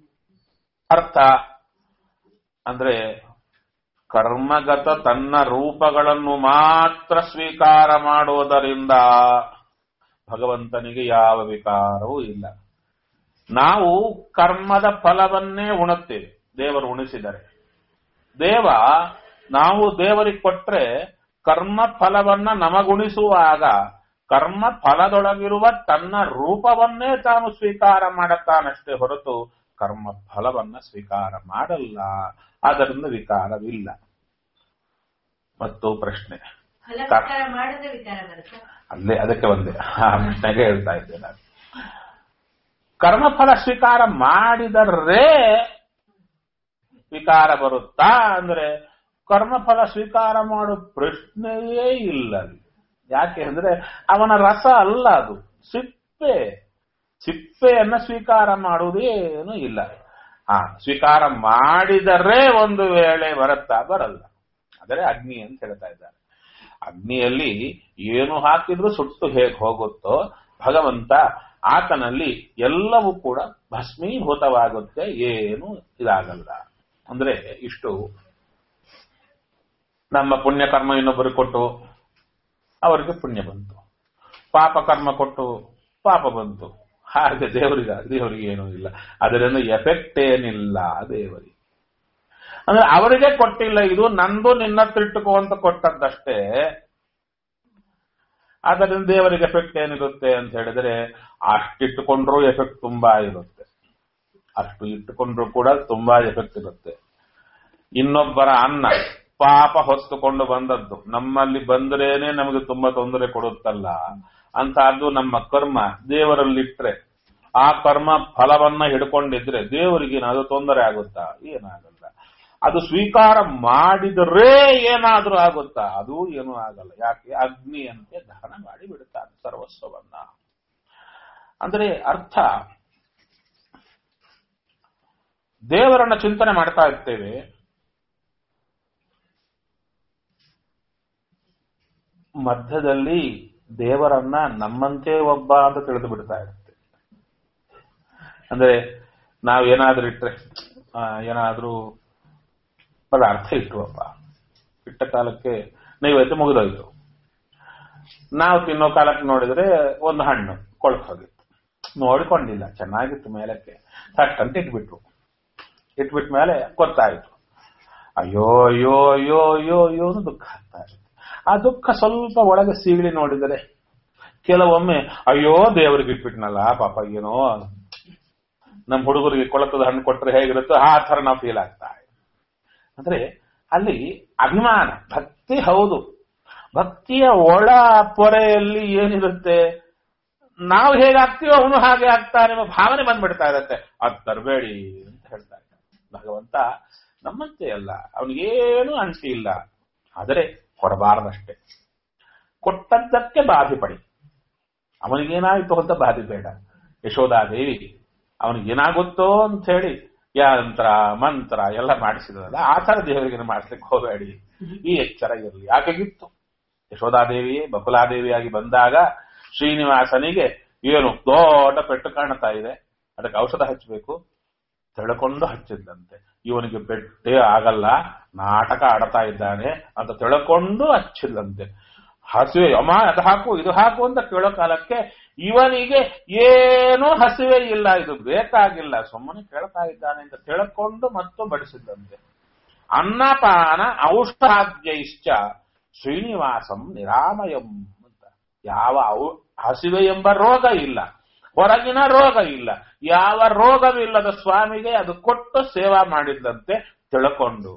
[SPEAKER 1] ಅರ್ಥ ಅಂದ್ರೆ ಕರ್ಮಗತ ತನ್ನ ರೂಪಗಳನ್ನು ಮಾತ್ರ ಸ್ವೀಕಾರ ಮಾಡೋದರಿಂದ ಭಗವಂತನಿಗೆ ಯಾವ ವಿಕಾರವೂ ಇಲ್ಲ ನಾವು ಕರ್ಮದ ಫಲವನ್ನೇ ಉಣುತ್ತೇವೆ ದೇವರು ಉಣಿಸಿದರೆ ದೇವ ನಾವು ದೇವರಿಗೆ ಕೊಟ್ರೆ ಕರ್ಮ ಫಲವನ್ನ ನಮಗುಣಿಸುವಾಗ ಕರ್ಮ ಫಲದೊಳಗಿರುವ ತನ್ನ ರೂಪವನ್ನೇ ತಾನು ಸ್ವೀಕಾರ ಮಾಡುತ್ತಾನಷ್ಟೇ ಹೊರತು ಕರ್ಮ ಫಲವನ್ನ ಸ್ವೀಕಾರ ಮಾಡಲ್ಲ ಆದ್ದರಿಂದ ವಿಕಾರವಿಲ್ಲ ಮತ್ತು ಪ್ರಶ್ನೆ
[SPEAKER 3] ಅಲ್ಲ
[SPEAKER 1] ಕ-
[SPEAKER 3] ವಿಚಾರ ಮಾಡಿದ್ರೆ ವಿಚಾರ ಬರುತ್ತೆ
[SPEAKER 1] ಅಲ್ಲೇ ಅದಕ್ಕೆ ಒಂದೇ ಆ ಪ್ರಶ್ನೆಗೆ ಹೇಳ್ತಾ ಇದ್ದೆ ನಾನು ಕರ್ಮಫಲ ಸ್ವೀಕಾರ ಮಾಡಿದರೆ ವಿಕಾರ ಬರುತ್ತಾ ಅಂದ್ರೆ ಕರ್ಮಫಲ ಸ್ವೀಕಾರ ಮಾಡೋ ಪ್ರಶ್ನೆಯೇ ಇಲ್ಲ ಅಲ್ಲಿ. ಯಾಕೆ ಅಂದ್ರೆ ಅವನ ರಸ ಅಲ್ಲ ಅದು ಸಿಪ್ಪೆ ಸಿಪ್ಪೆಯನ್ನ ಸ್ವೀಕಾರ ಮಾಡುವುದೇನು ಇಲ್ಲ ಆ ಸ್ವೀಕಾರ ಮಾಡಿದರೆ ಒಂದು ವೇಳೆ ಬರುತ್ತಾ ಬರಲ್ಲ ಆದರೆ ಅಗ್ನಿ ಅಂತ ಹೇಳ್ತಾ ಇದ್ದಾರೆ ಅಗ್ನಿಯಲ್ಲಿ ಏನು ಹಾಕಿದ್ರೂ ಸುಟ್ಟು ಹೇಗೆ ಹೋಗುತ್ತೋ ಭಗವಂತ ಆತನಲ್ಲಿ ಎಲ್ಲವೂ ಕೂಡ ಭಸ್ಮೀಭೂತವಾಗುತ್ತೆ ಏನು ಇದಾಗಲ್ಲ ಅಂದ್ರೆ ಇಷ್ಟು ನಮ್ಮ ಪುಣ್ಯ ಕರ್ಮ ಇನ್ನೊಬ್ಬರು ಕೊಟ್ಟು ಅವರಿಗೆ ಪುಣ್ಯ ಬಂತು ಪಾಪ ಕರ್ಮ ಕೊಟ್ಟು ಪಾಪ ಬಂತು ಹಾಗೆ ದೇವರಿಗೆ ದೇವರಿಗೆ ಏನೂ ಇಲ್ಲ ಅದರಿಂದ ಎಫೆಕ್ಟ್ ಏನಿಲ್ಲ ದೇವರಿಗೆ ಅಂದ್ರೆ ಅವರಿಗೆ ಕೊಟ್ಟಿಲ್ಲ ಇದು ನಂದು ನಿನ್ನ ತಿಟ್ಟುಕೋ ಅಂತ ಕೊಟ್ಟದ್ದಷ್ಟೇ ಆದ್ದರಿಂದ ದೇವರಿಗೆ ಎಫೆಕ್ಟ್ ಏನಿರುತ್ತೆ ಅಂತ ಹೇಳಿದ್ರೆ ಅಷ್ಟಿಟ್ಟುಕೊಂಡ್ರೂ ಎಫೆಕ್ಟ್ ತುಂಬಾ ಇರುತ್ತೆ ಅಷ್ಟು ಇಟ್ಟುಕೊಂಡ್ರು ಕೂಡ ತುಂಬಾ ಎಫೆಕ್ಟ್ ಇರುತ್ತೆ ಇನ್ನೊಬ್ಬರ ಅನ್ನ ಪಾಪ ಹೊತ್ತುಕೊಂಡು ಬಂದದ್ದು ನಮ್ಮಲ್ಲಿ ಬಂದ್ರೇನೆ ನಮಗೆ ತುಂಬಾ ತೊಂದರೆ ಕೊಡುತ್ತಲ್ಲ ಅಂತಹದ್ದು ನಮ್ಮ ಕರ್ಮ ದೇವರಲ್ಲಿಟ್ರೆ ಆ ಕರ್ಮ ಫಲವನ್ನ ಹಿಡ್ಕೊಂಡಿದ್ರೆ ದೇವರಿಗೆ ಏನಾದ್ರು ತೊಂದರೆ ಆಗುತ್ತಾ ಏನಾಗಲ್ಲ ಅದು ಸ್ವೀಕಾರ ಮಾಡಿದರೆ ಏನಾದ್ರೂ ಆಗುತ್ತಾ ಅದು ಏನೂ ಆಗಲ್ಲ ಯಾಕೆ ಅಗ್ನಿಯಂತೆ ದಹನ ಮಾಡಿ ಬಿಡುತ್ತಾರೆ ಸರ್ವಸ್ವವನ್ನ ಅಂದ್ರೆ ಅರ್ಥ ದೇವರನ್ನ ಚಿಂತನೆ ಮಾಡ್ತಾ ಇರ್ತೇವೆ ಮಧ್ಯದಲ್ಲಿ ದೇವರನ್ನ ನಮ್ಮಂತೆ ಒಬ್ಬ ಅಂತ ತಿಳಿದು ಬಿಡ್ತಾ ಇರುತ್ತೆ ಅಂದ್ರೆ ನಾವೇನಾದ್ರೂ ಇಟ್ರೆ ಆ, ಏನಾದ್ರೂ ಪದಾರ್ಥ ಇಟ್ಟುವಪ್ಪ ಇಟ್ಟ ಕಾಲಕ್ಕೆ ನೈವೇದ್ಯ ಮುಗಿದೋಯ್ತು ನಾವು ತಿನ್ನೋ ಕಾಲಕ್ಕೆ ನೋಡಿದ್ರೆ ಒಂದು ಹಣ್ಣು ಕೊಳಕ್ ಹೋಗಿತ್ತು ನೋಡಿಕೊಂಡಿಲ್ಲ ಚೆನ್ನಾಗಿತ್ತು ಮೇಲಕ್ಕೆ ಥಟ್ ಅಂತ ಇಟ್ಬಿಟ್ರು ಇಟ್ಬಿಟ್ಟ ಮೇಲೆ ಗೊತ್ತಾಯ್ತು ಅಯ್ಯೋ ಅಯ್ಯೋ ಅಯ್ಯೋ ಅಯ್ಯೋ ಅಯ್ಯೋ ಅನ್ನೋ ದುಃಖ ಆಗ್ತಾ ಇರುತ್ತೆ ಆ ದುಃಖ ಸ್ವಲ್ಪ ಒಳಗೆ ಸೀಗಳಿ ನೋಡಿದರೆ ಕೆಲವೊಮ್ಮೆ ಅಯ್ಯೋ ದೇವರಿಗೆ ಇಟ್ಬಿಟ್ನಲ್ಲ ಪಾಪ ಏನೋ ನಮ್ಮ ಹುಡುಗರಿಗೆ ಕೊಳಕದ ಹಣ್ಣು ಕೊಟ್ರೆ ಹೇಗಿರುತ್ತೋ ಆ ತರ ನಾವು ಫೀಲ್ ಆಗ್ತಾ ಇದೆ ಅಂದ್ರೆ ಅಲ್ಲಿ ಅಭಿಮಾನ ಭಕ್ತಿ ಹೌದು ಭಕ್ತಿಯ ಒಳ ಪೊರೆಯಲ್ಲಿ ಏನಿರುತ್ತೆ ನಾವು ಹೇಗಾಗ್ತೀವೋ ಅವನು ಹಾಗೆ ಆಗ್ತಾನೆ ಎಂಬ ಭಾವನೆ ಬಂದ್ಬಿಡ್ತಾ ಇರತ್ತೆ ಅದು ತರಬೇಡಿ ಅಂತ ಹೇಳ್ತಾ ಇದ್ದಾರೆ ಭಗವಂತ ನಮ್ಮಂತೆ ಅಲ್ಲ ಅವನಿಗೇನು ಅಂಟಿ ಇಲ್ಲ ಆದರೆ ಕೊಡಬಾರದಷ್ಟೇ ಕೊಟ್ಟದ್ದಕ್ಕೆ ಬಾಧೆ ಪಡಿ ಅವನಿಗೇನಾಯ್ತು ಅಂತ ಬಾಧೆ ಬೇಡ ಯಶೋಧಾದೇವಿ ಅವನಿಗೇನಾಗುತ್ತೋ ಅಂತ ಹೇಳಿ ಯಂತ್ರ ಮಂತ್ರ ಎಲ್ಲ ಮಾಡಿಸಿದ್ರಲ್ಲ ಆ ತರ ದೇವರಿಗೆ ಮಾಡಿಸ್ಲಿಕ್ಕೆ ಹೋಗಬೇಡಿ ಈ ಎಚ್ಚರ ಇರಲಿ ಯಾಕಾಗಿತ್ತು ಯಶೋಧಾದೇವಿಯೇ ಬಕುಲಾದೇವಿಯಾಗಿ ಬಂದಾಗ ಶ್ರೀನಿವಾಸನಿಗೆ ಏನು ದೊಡ್ಡ ಪೆಟ್ಟು ಕಾಣ್ತಾ ಇದೆ ಅದಕ್ಕೆ ಔಷಧ ಹಚ್ಚಬೇಕು ತಿಳ್ಕೊಂಡು ಹಚ್ಚಿದ್ದಂತೆ ಇವನಿಗೆ ಪೆಟ್ಟೇ ಆಗಲ್ಲ ನಾಟಕ ಆಡ್ತಾ ಇದ್ದಾನೆ ಅಂತ ತಿಳ್ಕೊಂಡು ಹಚ್ಚಿಲ್ಲಂತೆ ಹಸಿವೆ ಅಮ್ಮ ಅದು ಹಾಕು ಇದು ಹಾಕು ಅಂತ ಕೇಳೋ ಕಾಲಕ್ಕೆ ಇವನಿಗೆ ಏನೂ ಹಸಿವೆ ಇಲ್ಲ ಇದು ಬೇಕಾಗಿಲ್ಲ ಸುಮ್ಮನೆ ಕೇಳ್ತಾ ಇದ್ದಾನೆ ಅಂತ ತಿಳ್ಕೊಂಡು ಮತ್ತು ಬಡಿಸಿದ್ದಂತೆ ಅನ್ನಪಾನ ಔಷಧಾದ್ಯೈಶ್ಚ ಶ್ರೀನಿವಾಸಂ ನಿರಾಮಯಂ ಅಂತ ಯಾವ ಔ- ಹಸಿವೆ ಎಂಬ ರೋಗ ಇಲ್ಲ ಹೊರಗಿನ ರೋಗ ಇಲ್ಲ ಯಾವ ರೋಗವಿಲ್ಲದ ಸ್ವಾಮಿಗೆ ಅದು ಕೊಟ್ಟು ಸೇವಾ ಮಾಡಿದ್ದಂತೆ ತಿಳ್ಕೊಂಡು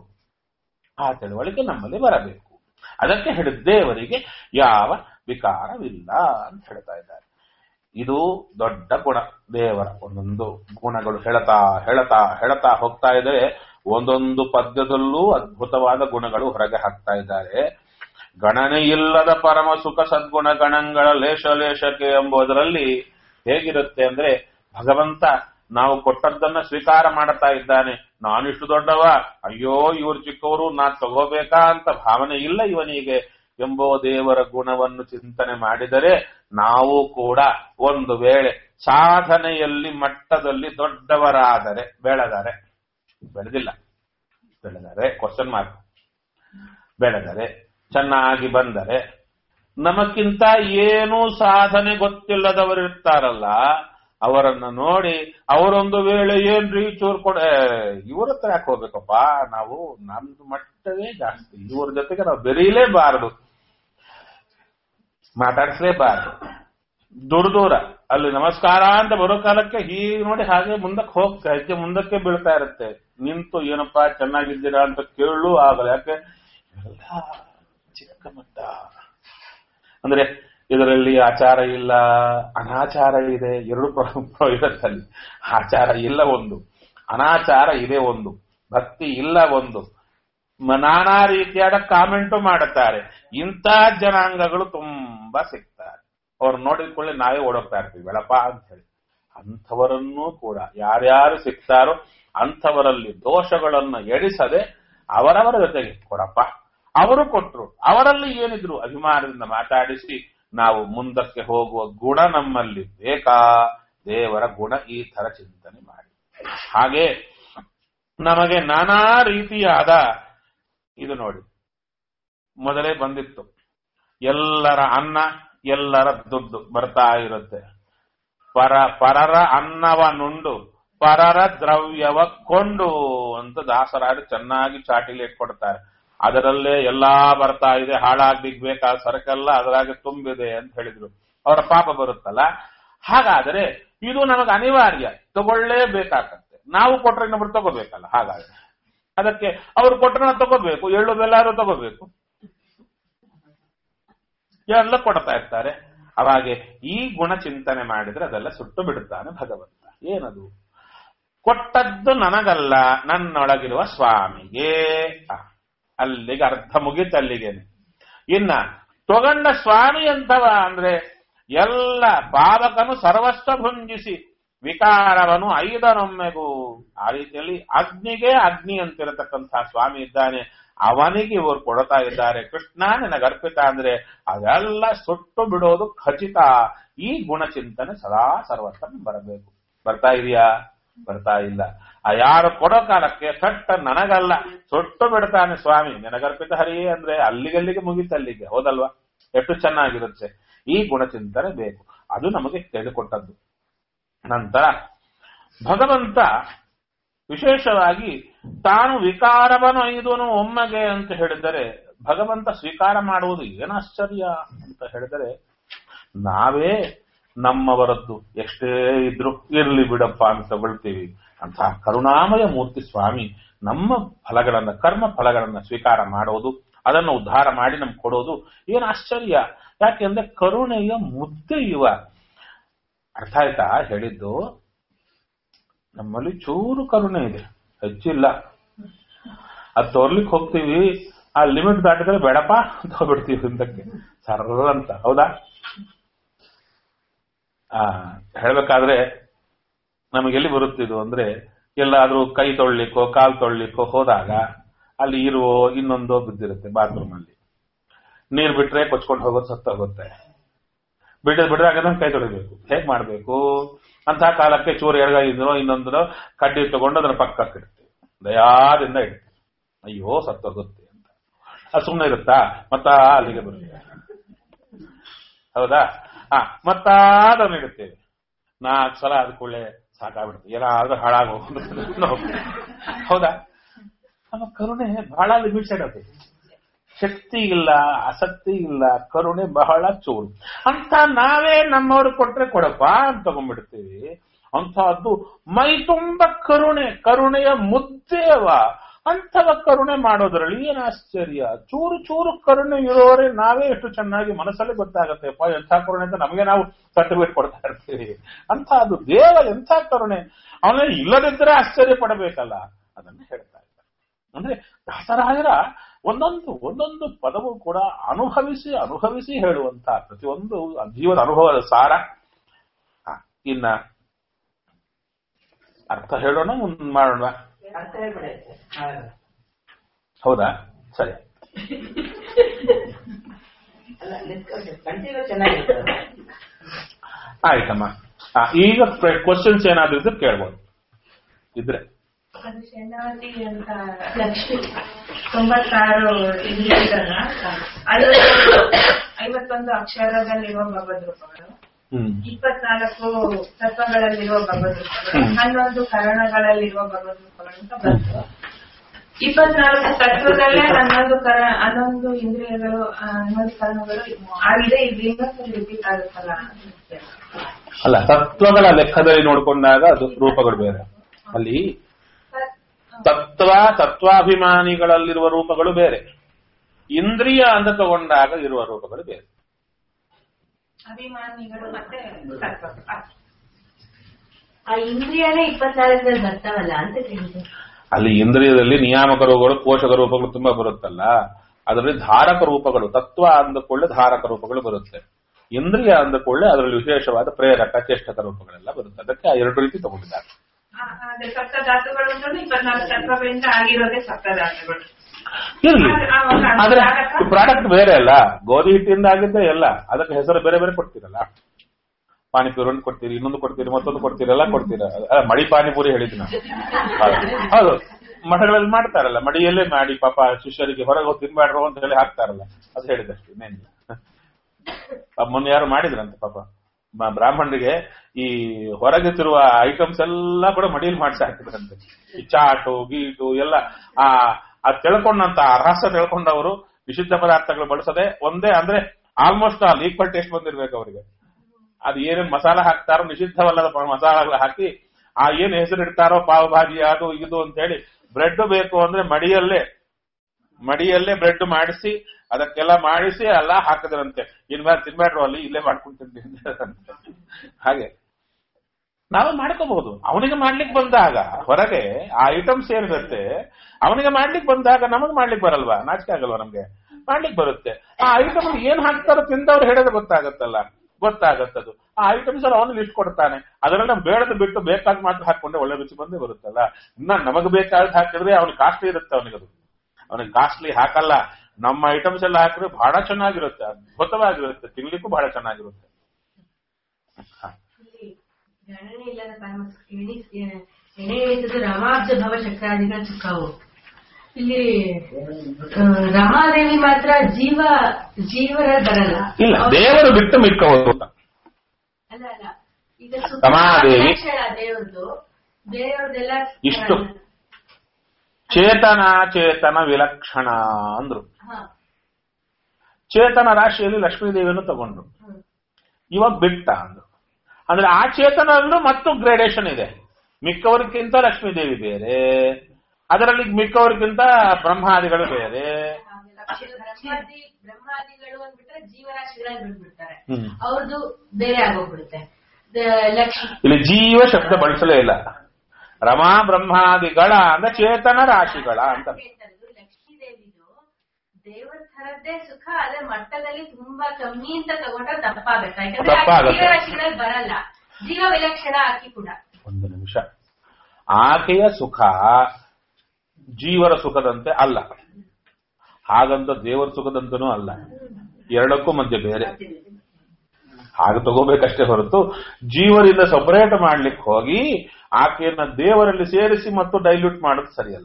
[SPEAKER 1] ಆ ತಿಳುವಳಿಕೆ ನಮ್ಮಲ್ಲಿ ಬರಬೇಕು ಅದಕ್ಕೆ ಹೇಳಿದ ದೇವರಿಗೆ ಯಾವ ವಿಕಾರವಿಲ್ಲ ಅಂತ ಹೇಳ್ತಾ ಇದ್ದಾರೆ ಇದು ದೊಡ್ಡ ಗುಣ ದೇವರ ಒಂದೊಂದು ಗುಣಗಳು ಹೇಳ್ತಾ ಹೇಳ್ತಾ ಹೇಳ್ತಾ ಹೋಗ್ತಾ ಇದ್ರೆ ಒಂದೊಂದು ಪದ್ಯದಲ್ಲೂ ಅದ್ಭುತವಾದ ಗುಣಗಳು ಹೊರಗೆ ಹಾಕ್ತಾ ಇದ್ದಾರೆ ಗಣನೆಯಿಲ್ಲದ ಪರಮ ಸುಖ ಸದ್ಗುಣ ಗಣಗಳ ಲೇಷ ಲೇಷಕ್ಕೆ ಎಂಬುದರಲ್ಲಿ ಹೇಗಿರುತ್ತೆ ಅಂದ್ರೆ ಭಗವಂತ ನಾವು ಕೊಟ್ಟದ್ದನ್ನ ಸ್ವೀಕಾರ ಮಾಡ್ತಾ ಇದ್ದಾನೆ ನಾನಿಷ್ಟು ದೊಡ್ಡವ ಅಯ್ಯೋ ಇವರು ಚಿಕ್ಕವರು ನಾ ತಗೋಬೇಕಾ ಅಂತ ಭಾವನೆ ಇಲ್ಲ ಇವನಿಗೆ ಎಂಬೋ ದೇವರ ಗುಣವನ್ನು ಚಿಂತನೆ ಮಾಡಿದರೆ ನಾವು ಕೂಡ ಒಂದು ವೇಳೆ ಸಾಧನೆಯಲ್ಲಿ ಮಟ್ಟದಲ್ಲಿ ದೊಡ್ಡವರಾದರೆ ಬೆಳೆದರೆ ಬೆಳೆದಿಲ್ಲ ಬೆಳೆದರೆ ಕ್ವಶನ್ ಮಾರ್ಕ್ ಬೆಳೆದರೆ ಚೆನ್ನಾಗಿ ಬಂದರೆ ನಮಕ್ಕಿಂತ ಏನೂ ಸಾಧನೆ ಗೊತ್ತಿಲ್ಲದವರಿರ್ತಾರಲ್ಲ ಅವರನ್ನ ನೋಡಿ ಅವರೊಂದು ವೇಳೆ ಏನ್ರಿ ಚೂರ್ ಕೊಡ ಇವ್ರ ಹತ್ರ ಯಾಕೆ ಹೋಗ್ಬೇಕಪ್ಪ ನಾವು ನಮ್ದು ಮಟ್ಟವೇ ಜಾಸ್ತಿ ಇವ್ರ ಜೊತೆಗೆ ನಾವು ಬೆರೀಲೇಬಾರದು ಮಾತಾಡಿಸ್ಲೇಬಾರದು ದೂರ ದೂರ ಅಲ್ಲಿ ನಮಸ್ಕಾರ ಅಂತ ಬರೋ ಕಾಲಕ್ಕೆ ಹೀಗೆ ನೋಡಿ ಹಾಗೆ ಮುಂದಕ್ಕೆ ಹೋಗ್ತಾ ಹೆಜ್ಜೆ ಮುಂದಕ್ಕೆ ಬೀಳ್ತಾ ಇರುತ್ತೆ ನಿಂತು ಏನಪ್ಪಾ ಚೆನ್ನಾಗಿದ್ದೀರಾ ಅಂತ ಕೇಳಲು ಆಗಲ್ಲ ಯಾಕೆ ಇವೆಲ್ಲ ಚಿಕ್ಕ ಮಟ್ಟ ಅಂದ್ರೆ ಇದರಲ್ಲಿ ಆಚಾರ ಇಲ್ಲ ಅನಾಚಾರ ಇದೆ ಎರಡು ಪ್ರಯೋಗದಲ್ಲಿ ಆಚಾರ ಇಲ್ಲ ಒಂದು ಅನಾಚಾರ ಇದೆ ಒಂದು ಭಕ್ತಿ ಇಲ್ಲ ಒಂದು ಮ- ನಾನಾ ರೀತಿಯಾದ ಕಾಮೆಂಟು ಮಾಡುತ್ತಾರೆ ಇಂಥ ಜನಾಂಗಗಳು ತುಂಬಾ ಸಿಗ್ತಾರೆ ಅವ್ರು ನೋಡಿಕೊಳ್ಳಿ ನಾವೇ ಓಡೋಗ್ತಾ ಇರ್ತೀವಿ ಬೆಳಪ ಅಂತ ಹೇಳಿ ಅಂಥವರನ್ನೂ ಕೂಡ ಯಾರ್ಯಾರು ಸಿಗ್ತಾರೋ ಅಂಥವರಲ್ಲಿ ದೋಷಗಳನ್ನು ಎಡಿಸದೆ ಅವರವರ ಜೊತೆಗೆ ಕೊಡಪ್ಪ ಅವರು ಕೊಟ್ರು ಅವರಲ್ಲಿ ಏನಿದ್ರು ಅಭಿಮಾನದಿಂದ ಮಾತಾಡಿಸಿ ನಾವು ಮುಂದಕ್ಕೆ ಹೋಗುವ ಗುಣ ನಮ್ಮಲ್ಲಿ ಬೇಕಾ ದೇವರ ಗುಣ ಈ ತರ ಚಿಂತನೆ ಮಾಡಿ ಹಾಗೆ ನಮಗೆ ನಾನಾ ರೀತಿಯಾದ ಇದು ನೋಡಿ ಮೊದಲೇ ಬಂದಿತ್ತು ಎಲ್ಲರ ಅನ್ನ ಎಲ್ಲರ ದುಡ್ಡು ಬರ್ತಾ ಇರುತ್ತೆ ಪರ ಪರರ ಅನ್ನವ ನುಂಡು ಪರರ ದ್ರವ್ಯವ ಕೊಂಡು ಅಂತ ದಾಸರಾಯರು ಚೆನ್ನಾಗಿ ಚಾಟಿಲಿ ಇಟ್ಕೊಡ್ತಾರೆ ಅದರಲ್ಲೇ ಎಲ್ಲಾ ಬರ್ತಾ ಇದೆ ಹಾಳಾಗ್ಲಿಕ್ ಬೇಕಾದ ಸರಕೆಲ್ಲ ಅದರಾಗೆ ತುಂಬಿದೆ ಅಂತ ಹೇಳಿದ್ರು ಅವರ ಪಾಪ ಬರುತ್ತಲ್ಲ ಹಾಗಾದ್ರೆ ಇದು ನಮಗೆ ಅನಿವಾರ್ಯ ತಗೊಳ್ಳೇಬೇಕಾಗತ್ತೆ ನಾವು ಕೊಟ್ರೆ ಇನ್ನೊಬ್ರು ತಗೋಬೇಕಲ್ಲ ಹಾಗಾದ್ರೆ ಅದಕ್ಕೆ ಅವ್ರು ಕೊಟ್ರೆ ನಾವು ತಗೋಬೇಕು ಎಳ್ಳು ಬೆಲ್ಲಾರು ತಗೋಬೇಕು ಎಲ್ಲ ಕೊಡ್ತಾ ಇರ್ತಾರೆ ಅವಾಗೆ ಈ ಗುಣ ಚಿಂತನೆ ಮಾಡಿದ್ರೆ ಅದೆಲ್ಲ ಸುಟ್ಟು ಬಿಡುತ್ತಾನೆ ಭಗವಂತ ಏನದು ಕೊಟ್ಟದ್ದು ನನಗಲ್ಲ ನನ್ನೊಳಗಿರುವ ಸ್ವಾಮಿಗೆ ಆ, ಅಲ್ಲಿಗೆ ಅರ್ಧ ಮುಗಿತು ಅಲ್ಲಿಗೇನೆ ಇನ್ನ ತೊಗಂಡ ಸ್ವಾಮಿ ಅಂತವ ಅಂದ್ರೆ ಎಲ್ಲ ಪಾವಕನು ಸರ್ವಸ್ವ ಭುಂಜಿಸಿ ವಿಕಾರವನು ಐದನೊಮ್ಮೆಗೂ ಆ ರೀತಿಯಲ್ಲಿ ಅಗ್ನಿಗೆ ಅಗ್ನಿ ಅಂತಿರತಕ್ಕಂತಹ ಸ್ವಾಮಿ ಇದ್ದಾನೆ ಅವನಿಗೆ ಇವರು ಕೊಡ್ತಾ ಇದ್ದಾರೆ ಕೃಷ್ಣ ನಿನಗೆ ಅರ್ಪಿತ ಅಂದ್ರೆ ಅದೆಲ್ಲ ಸುಟ್ಟು ಬಿಡೋದು ಖಚಿತ ಈ ಗುಣಚಿಂತನೆ ಸದಾ ಸರ್ವತ್ರ ಬರಬೇಕು ಬರ್ತಾ ಇದೆಯಾ ಬರ್ತಾ ಇಲ್ಲ ಆ ಯಾರು ಕೊಡೋ ಕಾಲಕ್ಕೆ ಸಟ್ಟ ನನಗಲ್ಲ ಸುಟ್ಟು ಬಿಡ್ತಾನೆ ಸ್ವಾಮಿ ನಿನಗರ್ಪಿತ ಹರಿಯೇ ಅಂದ್ರೆ ಅಲ್ಲಿಗಲ್ಲಿಗೆ ಮುಗಿತು ಅಲ್ಲಿಗೆ ಹೌದಲ್ವಾ ಎಷ್ಟು ಚೆನ್ನಾಗಿರುತ್ತೆ ಈ ಗುಣಚಿಂತನೆ ಬೇಕು ಅದು ನಮಗೆ ತಿಳಿದುಕೊಟ್ಟದ್ದು ನಂತರ ಭಗವಂತ ವಿಶೇಷವಾಗಿ ತಾನು ವಿಕಾರವನ್ನು ಐದನು ಒಮ್ಮೆಗೆ ಅಂತ ಹೇಳಿದರೆ ಭಗವಂತ ಸ್ವೀಕಾರ ಮಾಡುವುದು ಏನು ಆಶ್ಚರ್ಯ ಅಂತ ಹೇಳಿದರೆ ನಾವೇ ನಮ್ಮವರದ್ದು ಎಷ್ಟೇ ಇದ್ರು ಇರ್ಲಿ ಬಿಡಪ್ಪ ಅಂತ ತಗೊಳ್ತೀವಿ ಅಂತ ಕರುಣಾಮಯ ಮೂರ್ತಿ ಸ್ವಾಮಿ ನಮ್ಮ ಫಲಗಳನ್ನ ಕರ್ಮ ಫಲಗಳನ್ನ ಸ್ವೀಕಾರ ಮಾಡೋದು ಅದನ್ನು ಉದ್ಧಾರ ಮಾಡಿ ನಮ್ಗೆ ಕೊಡೋದು ಏನು ಆಶ್ಚರ್ಯ ಯಾಕೆಂದ್ರೆ ಕರುಣೆಯ ಮುದ್ದೆ ಇವ ಅರ್ಥ ಆಯ್ತಾ ಹೇಳಿದ್ದು ನಮ್ಮಲ್ಲಿ ಚೂರು ಕರುಣೆ ಇದೆ ಹೆಚ್ಚಿಲ್ಲ ಅದು ತೋರ್ಲಿಕ್ಕೆ ಹೋಗ್ತೀವಿ ಆ ಲಿಮಿಟ್ ದಾಟಿದ್ರೆ ಬೇಡಪ್ಪ ಅಂತ ಹೋಗ್ಬಿಡ್ತೀವಿ ಹಿಂದಕ್ಕೆ ಸರ್ರ ಅಂತ ಹೌದಾ ಆ ಹೇಳ್ಬೇಕಾದ್ರೆ ನಮಗೆ ಎಲ್ಲಿ ಬರುತ್ತಿದ್ದು ಅಂದ್ರೆ ಎಲ್ಲಾದ್ರೂ ಕೈ ತೊಳ್ಲಿಕ್ಕೋ ಕಾಲ್ ತೊಳ್ಲಿಕ್ಕೋ ಹೋದಾಗ ಅಲ್ಲಿ ಇರುವೋ ಇನ್ನೊಂದೋ ಬಿದ್ದಿರುತ್ತೆ ಬಾತ್ರೂಮ್ ಅಲ್ಲಿ ನೀರ್ ಬಿಟ್ರೆ ಕೊಚ್ಕೊಂಡು ಹೋಗೋದು ಸತ್ತೋಗುತ್ತೆ ಬಿಟ್ಟದ್ ಬಿಟ್ರೆ ಅದನ್ನ ಕೈ ತೊಳಿಬೇಕು ಹೇಗ್ ಮಾಡ್ಬೇಕು ಅಂತ ಕಾಲಕ್ಕೆ ಚೂರು ಎಡಗೈದ್ರೋ ಇನ್ನೊಂದೋ ಕಡ್ಡಿ ತಗೊಂಡು ಅದನ್ನ ಪಕ್ಕಕ್ಕೆ ಇಡ್ತೀವಿ ದಯಾದಿಂದ ಇಡ್ತೀವಿ ಅಯ್ಯೋ ಸತ್ತೋಗುತ್ತೆ ಅಂತ ಅದು ಸುಮ್ಮನೆ ಇರುತ್ತಾ ಮತ್ತ ಅಲ್ಲಿಗೆ ಬರುತ್ತೆ ಹೌದಾ ಹಾ ಮತ್ತ ಅದನ್ನ ಇಡುತ್ತೇವೆ ನಾಲ್ಕು ಸಲ ಅದ ಕೂಡಲೇ ಸಾಕಾಗ್ಬಿಡುತ್ತೆ ಏನಾದ್ರೂ ಹಾಳಾಗೋಗ್ಬಿಡುತ್ತೆ ಹೌದಾ ನಮ್ಮ ಕರುಣೆ ಬಹಳ ಲಿಮಿಟೆಡ್ ಅದು ಶಕ್ತಿ ಇಲ್ಲ ಆಸಕ್ತಿ ಇಲ್ಲ ಕರುಣೆ ಬಹಳ ಚೂರು ಅಂತ ನಾವೇ ನಮ್ಮವ್ರು ಕೊಟ್ರೆ ಕೊಡಪ್ಪ ಅಂತ ತಗೊಂಡ್ಬಿಡ್ತೀವಿ ಅಂತಹದ್ದು ಮೈ ತುಂಬ ಕರುಣೆ ಕರುಣೆಯ ಮುದ್ದೆಯವ ಅಂಥವ ಕರುಣೆ ಮಾಡೋದ್ರಲ್ಲಿ ಏನ್ ಆಶ್ಚರ್ಯ ಚೂರು ಚೂರು ಕರುಣೆ ಇರೋರೆ ನಾವೇ ಎಷ್ಟು ಚೆನ್ನಾಗಿ ಮನಸ್ಸಲ್ಲಿ ಗೊತ್ತಾಗತ್ತೆ ಅಪ್ಪ ಎಂಥ ಕರುಣೆ ಅಂತ ನಮಗೆ ನಾವು ಸರ್ಟಿಫಿಕೇಟ್ ಕೊಡ್ತಾ ಇರ್ತೀವಿ ಅಂತ ಅದು ದೇವ ಎಂಥ ಕರುಣೆ ಅವನ ಇಲ್ಲದಿದ್ದರೆ ಆಶ್ಚರ್ಯ ಪಡಬೇಕಲ್ಲ ಅದನ್ನ ಹೇಳ್ತಾ ಇದ್ದಾರೆ ಅಂದ್ರೆ ದಾಸರಾಯರ ಒಂದೊಂದು ಒಂದೊಂದು ಪದವು ಕೂಡ ಅನುಭವಿಸಿ ಅನುಭವಿಸಿ ಹೇಳುವಂತ ಪ್ರತಿಯೊಂದು ಜೀವನ ಅನುಭವದ ಸಾರ ಆ, ಇನ್ನ ಅರ್ಥ ಹೇಳೋಣ ಮುಂದ್ ಮಾಡೋಣ
[SPEAKER 2] ಅರ್ಥ ಹೇಳ್ಬಿಡೈತೆ
[SPEAKER 1] ಹೌದಾ ಸರಿ
[SPEAKER 2] ಅಲ್ಲ ಕಂಟಿನ್ಯೂ ಚೆನ್ನಾಗಿರ್ತದೆ
[SPEAKER 1] ಆಯ್ತಮ್ಮ ಆ, ಈಗ ಕ್ವಶನ್ಸ್ ಏನಾದ್ರೂ ಇದ್ರೆ ಕೇಳ್ಬೋದು ಇದ್ರೆ
[SPEAKER 3] ಅದು ಶೆನಾವತಿ ಅಂತ ಲಕ್ಷ್ಮಿ ತೊಂಬತ್ತಾರು ಇಂಗ್ಲಿಷಲ್ಲ ಅದು ಐವತ್ತೊಂದು ಅಕ್ಷರದಲ್ಲಿರುವ ಭಗವದ್ ರೂಪಗಳು
[SPEAKER 1] ಹ್ಮ್
[SPEAKER 3] ಇಪ್ಪತ್ನಾಲ್ಕು ತತ್ವಗಳಲ್ಲಿರುವ ಭಗವದ್ ರೂಪಗಳು
[SPEAKER 1] ಹ್ಮ್.
[SPEAKER 3] ಹನ್ನೊಂದು ಕರಣಗಳಲ್ಲಿರುವ ಭಗವದ್ ರೂಪಗಳು ಅಂತ ಬಂತು ಇಪ್ಪತ್ನಾಲ್ಕು ತತ್ವದಲ್ಲೇ ಹನ್ನೊಂದು ಕರ ಹನ್ನೊಂದು ಇಂದ್ರಿಯಗಳು ಆ, ಹನ್ನೊಂದು ಕರಣಗಳು ಆಗಿದೆ ಇದು ಇನ್ನೊಂದು ರಿಪೀಟ್ ಆಗುತ್ತಲ್ಲ ಅಂತ.
[SPEAKER 1] ಅಲ್ಲ ತತ್ವಗಳ ಲೆಕ್ಕದಲ್ಲಿ ನೋಡಿಕೊಂಡಾಗ ಅದು ರೂಪಗಳು ಬೇರೆ ಅಲ್ಲಿ ತತ್ವ ತತ್ವಾಭಿಮಾನಿಗಳಲ್ಲಿರುವ ರೂಪಗಳು ಬೇರೆ ಇಂದ್ರಿಯ ಅಂತ ತಗೊಂಡಾಗ ಇರುವ ರೂಪಗಳು ಬೇರೆ
[SPEAKER 3] ಅಭಿಮಾನಿಗಳು ಮತ್ತೆ ಸತ್ವ ಅಷ್ಟೇ.
[SPEAKER 4] ಆ ಇಂದ್ರಿಯನೇ ಇಪ್ಪತ್ನಾಲ್ಕರಲ್ಲಿ ಬರ್ತಾವಲ್ಲ ಅಂತ ಕೇಳಿದೆ
[SPEAKER 1] ಅಲ್ಲಿ ಇಂದ್ರಿಯದಲ್ಲಿ ನಿಯಾಮಕ ರೂಪಗಳು ಪೋಷಕ ರೂಪಗಳು ತುಂಬಾ ಬರುತ್ತಲ್ಲ ಅದರಲ್ಲಿ ಧಾರಕ ರೂಪಗಳು ತತ್ವ ಅಂದಕೊಳ್ಳೆ ಧಾರಕ ರೂಪಗಳು ಬರುತ್ತೆ ಇಂದ್ರಿಯ ಅಂದಕೊಳ್ಳೆ ಅದರಲ್ಲಿ ವಿಶೇಷವಾದ ಪ್ರೇರಕ ಚೇಷ್ಟಕ ರೂಪಗಳೆಲ್ಲ ಬರುತ್ತೆ ಅದಕ್ಕೆ ಆ ಎರಡು ರೀತಿ ತಗೊಂಡಿದ್ದಾರೆ
[SPEAKER 3] ಆ, ಅದೇ ಸಪ್ತಧಾತುಗಳು ಅಂದ್ರೆ ಇಪ್ಪತ್ನಾಲ್ಕು ತತ್ವಗಳಿಂದ ಆಗಿರೋದೇ ಸಪ್ತಧಾತುಗಳು
[SPEAKER 1] ಇರ್ಲಿ
[SPEAKER 3] ಅದು ಅವಾಗ
[SPEAKER 1] ಆದ್ರೆ
[SPEAKER 3] ಪ್ರಾಡಕ್ಟ್
[SPEAKER 1] ಪ್ರಾಡಕ್ಟ್ ಬೇರೆ ಅಲ್ಲ ಗೋಧಿ ಹಿಟ್ಟಿಂದ ಆಗಿದ್ದೇ ಎಲ್ಲ ಅದಕ್ಕೆ ಹೆಸರು ಬೇರೆ ಬೇರೆ ಕೊಡ್ತೀರಲ್ಲ ಪಾನಿಪುರಿ ಒಂದು ಕೊಡ್ತೀರಿ ಇನ್ನೊಂದು ಕೊಡ್ತೀರಿ ಮತ್ತೊಂದು ಕೊಡ್ತೀರಿ ಎಲ್ಲ ಕೊಡ್ತೀರ ಅಲ್ಲ, ಮಡಿ ಪಾನಿಪುರಿ ಹೇಳಿದ್ ನಾನು ಹೌದು. ಹೌದು ಮಠಗಳಲ್ಲಿ ಮಾಡ್ತಾರಲ್ಲ ಮಡಿಯಲ್ಲೇ ಮಾಡಿ ಪಾಪ ಶಿಷ್ಯರಿಗೆ ಹೊರಗೆ ಹೋಗಿ ತಿನ್ಬೇಡ್ರು ಅಂತ ಹೇಳಿ ಹಾಕ್ತಾರಲ್ಲ ಅದು ಹೇಳಿದಷ್ಟು ಇನ್ನೇನಿಲ್ಲ ಪಾಪ ಮೊನ್ನೆ ಯಾರು ಮಾಡಿದ್ರಂತೆ ಪಾಪ ಮ- ಬ್ರಾಹ್ಮಣರಿಗೆ ಈ ಹೊರಗೆ ತಿರುವ ಐಟಮ್ಸ್ ಎಲ್ಲ ಕೂಡ ಮಡಿಯಲ್ಲಿ ಮಾಡಿಸಿ ಹಾಕಿದ್ರಂತೆ ಈ ಚಾಟು ಗೀಟು ಎಲ್ಲ ಆ ಆ ತಿಳ್ಕೊಂಡಂತ ಆ ರಹಸ್ಯ ತಿಳ್ಕೊಂಡವರು ನಿಷಿದ್ಧ ಪದಾರ್ಥಗಳು ಬಳಸದೆ ಒಂದೇ ಅಂದ್ರೆ ಆಲ್ಮೋಸ್ಟ್ ಆಲ್ ಈಕ್ವಲ್ ಟೇಸ್ಟ್ ಬಂದಿರ್ಬೇಕು ಅವರಿಗೆ ಅದು ಏನೇನ್ ಮಸಾಲ ಹಾಕ್ತಾರೋ ನಿಷಿದ್ಧವಲ್ಲದ ಪ- ಮಸಾಲ ಹಾಕಿ ಆ ಏನ್ ಹೆಸರು ಇಡ್ತಾರೋ ಪಾವ್ ಭಾಜಿ ಅದು ಇದು ಅಂತ ಹೇಳಿ ಬ್ರೆಡ್ ಬೇಕು ಅಂದ್ರೆ ಮಡಿಯಲ್ಲೇ ಮಡಿಯಲ್ಲೇ ಬ್ರೆಡ್ ಮಾಡಿಸಿ ಅದಕ್ಕೆಲ್ಲ ಮಾಡಿಸಿ ಎಲ್ಲ ಹಾಕಿದ್ರಂತೆ ಇನ್ಮೇಲೆ ತಿನ್ಬೇಡ್ರು ಅಲ್ಲಿ ಇಲ್ಲೇ ಮಾಡ್ಕೊಂಡು ತಿಂತೀನಿ ಅಂತ. ಹಾಗೆ ನಾವು ಮಾಡ್ಕೋಬಹುದು ಅವನಿಗೆ ಮಾಡ್ಲಿಕ್ಕೆ ಬಂದಾಗ ಹೊರಗೆ ಆ ಐಟಮ್ಸ್ ಏನಿರುತ್ತೆ ಅವನಿಗೆ ಮಾಡ್ಲಿಕ್ಕೆ ಬಂದಾಗ ನಮಗೆ ಮಾಡ್ಲಿಕ್ಕೆ ಬರಲ್ವಾ ನಾಚಿಕೆ ಆಗಲ್ವಾ ನಮ್ಗೆ ಮಾಡ್ಲಿಕ್ಕೆ ಬರುತ್ತೆ ಆ ಐಟಮ್ ಏನ್ ಹಾಕ್ತಾರೋ ತಿಂದವ್ರು ಹೇಳೋದು ಗೊತ್ತಾಗತ್ತಲ್ಲ ಗೊತ್ತಾಗತ್ತದು ಆ ಐಟಮ್ಸ್ ಅಲ್ಲಿ ಅವನು ಲಿಸ್ಟ್ ಕೊಡ್ತಾನೆ ಅದರಲ್ಲಿ ನಾವು ಬೇಡದ ಬಿಟ್ಟು ಬೇಕಾದ ಮಾತ್ರ ಹಾಕೊಂಡ್ರೆ ಒಳ್ಳೆ ರುಚಿ ಬಂದೇ ಬರುತ್ತಲ್ಲ ಇನ್ನ ನಮಗೆ ಬೇಕಾದ ಹಾಕಿದ್ರೆ ಅವ್ನಿಗೆ ಕಾಸ್ಟ್ಲಿ ಇರುತ್ತೆ ಅವನಿಗದು ಅವನಿಗೆ ಕಾಸ್ಟ್ಲಿ ಹಾಕಲ್ಲ ನಮ್ಮ ಐಟಮ್ಸ್ ಎಲ್ಲ ಹಾಕಿದ್ರೆ ಬಹಳ ಚೆನ್ನಾಗಿರುತ್ತೆ ಅದ್ಭುತವಾಗಿರುತ್ತೆ ತಿನ್ಲಿಕ್ಕೂ ಬಹಳ ಚೆನ್ನಾಗಿರುತ್ತೆ ಹ.
[SPEAKER 4] ಇಲ್ಲಿ ಗಣನೆ ಇಲ್ಲದ ಪರಮ ಎಣಿ ಎಣೆ ಎಣಿಸಿದ ರಮಾಬ್ಜ ಭವ ಚಕ್ರಾದಿಗಳ ಸುಖವು ಇಲ್ಲಿ ಆ, ರಮಾದೇವಿ ಮಾತ್ರ ಜೀವ ಜೀವರ ಬರಲ್ಲ
[SPEAKER 1] ಇಲ್ಲ
[SPEAKER 4] ಅವ್ರು-
[SPEAKER 1] ದೇವರು ಬಿಟ್ಟು ಮಿಕ್ಕವರು
[SPEAKER 4] ಅಲ್ಲ ಅಲ್ಲ ಈಗ ಸುಖ
[SPEAKER 1] ರಮಾದೇವಿ.
[SPEAKER 4] ವಿಲಕ್ಷಣ ದೇವ್ರದ್ದು ಬೇರೆಯವ್ರದೆಲ್ಲ
[SPEAKER 1] ಇಷ್ಟು. ಚೇತನ ಚೇತನ ವಿಲಕ್ಷಣ ಅಂದ್ರು
[SPEAKER 4] ಹಾ
[SPEAKER 1] ಚೇತನ ರಾಶಿಯಲ್ಲಿ ಲಕ್ಷ್ಮೀದೇವಿಯನ್ನು ತಗೊಂಡ್ರು
[SPEAKER 4] ಹ್ಮ್.
[SPEAKER 1] ಇವಾಗ ಬಿಟ್ಟ ಅಂದ್ರು ಅಂದ್ರೆ ಆ ಚೇತನಲ್ಲೂ ಮತ್ತು ಗ್ರೇಡೇಷನ್ ಇದೆ ಮಿಕ್ಕವರಿಗಿಂತ ಲಕ್ಷ್ಮೀದೇವಿ ಬೇರೆ ಅದರಲ್ಲಿ ಮಿಕ್ಕವರಿಗಿಂತ ಬ್ರಹ್ಮಾದಿಗಳು ಬೇರೆ
[SPEAKER 4] ಬ್ರಹ್ಮಾದಿ ಬ್ರಹ್ಮಾದಿಗಳು ಅಂದ್ಬಿಟ್ರೆ ಜೀವರಾಶಿಗಳಾಗಿ ಬಂದ್ಬಿಡ್ತಾರೆ
[SPEAKER 1] ಹ್ಮ್.
[SPEAKER 4] ಅವ್ರದ್ದು ಬೇರೆ ಆಗೋಗ್ಬಿಡುತ್ತೆ ದ- ಲಕ್ಷ್ಮಿ
[SPEAKER 1] ಇಲ್ಲಿ ಜೀವ ಶಬ್ದ ಬಳಸಲೇ ಇಲ್ಲ ರಮಾ ಬ್ರಹ್ಮಾದಿಗಳ ಅಂದ್ರೆ ಚೇತನ ರಾಶಿಗಳ ಅಂತ
[SPEAKER 4] ಹೇಳ್ತಾರದು ಲಕ್ಷ್ಮೀ ದೇವಿದು ದೇವರ ಥರದ್ದೇ ಸುಖ ಅದೇ ಮಟ್ಟದಲ್ಲಿ ತುಂಬಾ ಕಮ್ಮಿ ಅಂತ ತಗೊಂಡ್ರೆ ತಪ್ಪಾಗತ್ತೆ ಯಾಕಂದ್ರೆ
[SPEAKER 1] ತಪ್ಪಾಗತ್ತೆ.
[SPEAKER 4] ಜೀವರಾಶಿಗಳಲ್ಲಿ ಬರಲ್ಲ ಜೀವ ವಿಲಕ್ಷಣ ಆಕಿ ಕೂಡ
[SPEAKER 1] ಒಂದು ನಿಮಿಷ ಆಕೆಯ ಸುಖ ಜೀವರ ಸುಖದಂತೆ ಅಲ್ಲ ಹಾಗಂತ ದೇವರ ಸುಖದಂತನೂ ಅಲ್ಲ ಎರಡಕ್ಕೂ ಮಧ್ಯೆ ಬೇರೆ ಹಾಗೆ ತಗೋಬೇಕಷ್ಟೇ ಹೊರತು ಜೀವರಿಂದ ಸಪರೇಟ್ ಮಾಡ್ಲಿಕ್ಕೆ ಹೋಗಿ ಆಕೆಯನ್ನ ದೇವರಲ್ಲಿ ಸೇರಿಸಿ ಮತ್ತು ಡೈಲ್ಯೂಟ್ ಮಾಡೋದು ಸರಿಯಲ್ಲ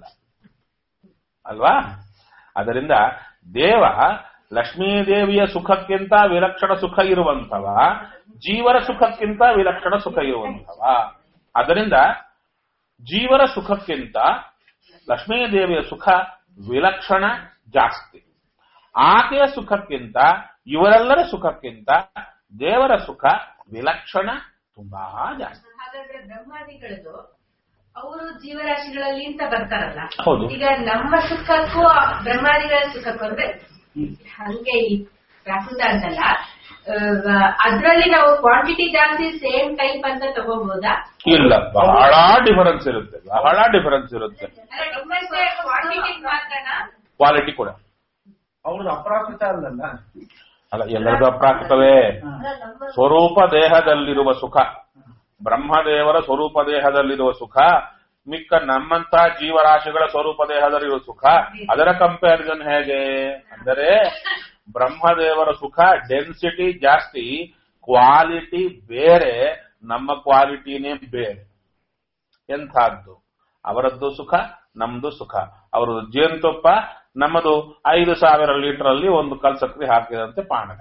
[SPEAKER 1] ಅಲ್ವಾ ಅದರಿಂದ ದೇವ ಲಕ್ಷ್ಮೀದೇವಿಯ ಸುಖಕ್ಕಿಂತ ವಿಲಕ್ಷಣ ಸುಖ ಇರುವಂತವ ಜೀವರ ಸುಖಕ್ಕಿಂತ ವಿಲಕ್ಷಣ ಸುಖ ಇರುವಂತವ ಅದರಿಂದ ಜೀವರ ಸುಖಕ್ಕಿಂತ ಲಕ್ಷ್ಮೀದೇವಿಯ ಸುಖ ವಿಲಕ್ಷಣ ಜಾಸ್ತಿ ಆಕೆಯ ಸುಖಕ್ಕಿಂತ ಇವರೆಲ್ಲರ ಸುಖಕ್ಕಿಂತ ದೇವರ ಸುಖ ವಿಲಕ್ಷಣ ತುಂಬಾ ಜಾಸ್ತಿ
[SPEAKER 4] ಹಾಗಾದ್ರೆ ಬ್ರಹ್ಮಾದಿಗಳದು ಅವರು ಜೀವರಾಶಿಗಳಲ್ಲಿ ಅಂತ ಬರ್ತಾರಲ್ಲ
[SPEAKER 1] ಹೌದು.
[SPEAKER 4] ಈಗ ನಮ್ಮ ಸುಖಕ್ಕೂ ಬ್ರಹ್ಮಾದಿಗಳ ಸುಖಕ್ಕೂ ಅಂದ್ರೆ ಹಂಗೆ ಈ ಪ್ರಾಕೃತ ಅಂತಲ್ಲ ಅದರಲ್ಲಿ ನಾವು ಕ್ವಾಂಟಿಟಿ ಜಾಸ್ತಿ ಸೇಮ್ ಟೈಪ್ ಅಂತ ತಗೋಬಹುದಾ
[SPEAKER 1] ಇಲ್ಲ ಬಹಳ ಡಿಫರೆನ್ಸ್ ಇರುತ್ತೆ ಬಹಳ ಡಿಫರೆನ್ಸ್ ಇರುತ್ತೆ
[SPEAKER 4] ಕ್ವಾಂಟಿಟಿ ಮಾತ್ರನಾ
[SPEAKER 1] ಕ್ವಾಲಿಟಿ ಕೂಡ
[SPEAKER 5] ಅವ್ರದ್ದು ಅಪ್ರಾಕೃತ ಅಲ್ಲಲ್ಲ
[SPEAKER 1] ಅಲ್ಲ ಎಲ್ಲರದು ಅಪ್ರಾಕೃತವೇ ಸ್ವರೂಪ ದೇಹದಲ್ಲಿರುವ ಸುಖ ಬ್ರಹ್ಮದೇವರ ಸ್ವರೂಪ ದೇಹದಲ್ಲಿರುವ ಸುಖ ಮಿಕ್ಕ ನಮ್ಮಂತ ಜೀವರಾಶಿಗಳ ಸ್ವರೂಪ ದೇಹದಲ್ಲಿರುವ ಸುಖ ಅದರ ಕಂಪ್ಯಾರಿಸನ್ ಹೇಗೆ ಅಂದರೆ ಬ್ರಹ್ಮದೇವರ ಸುಖ ಡೆನ್ಸಿಟಿ ಜಾಸ್ತಿ ಕ್ವಾಲಿಟಿ ಬೇರೆ ನಮ್ಮ ಕ್ವಾಲಿಟಿನೇ ಬೇರೆ ಎಂಥದ್ದು ಅವರದ್ದು ಸುಖ ನಮ್ದು ಸುಖ ಅವರದ್ದು ಜೇನುತುಪ್ಪ ನಮ್ಮದು ಐದು ಸಾವಿರ ಲೀಟರ್ ಅಲ್ಲಿ ಒಂದು ಕಲ್ ಸಕ್ಕರೆ ಹಾಕಿದಂತೆ ಪಾನಕ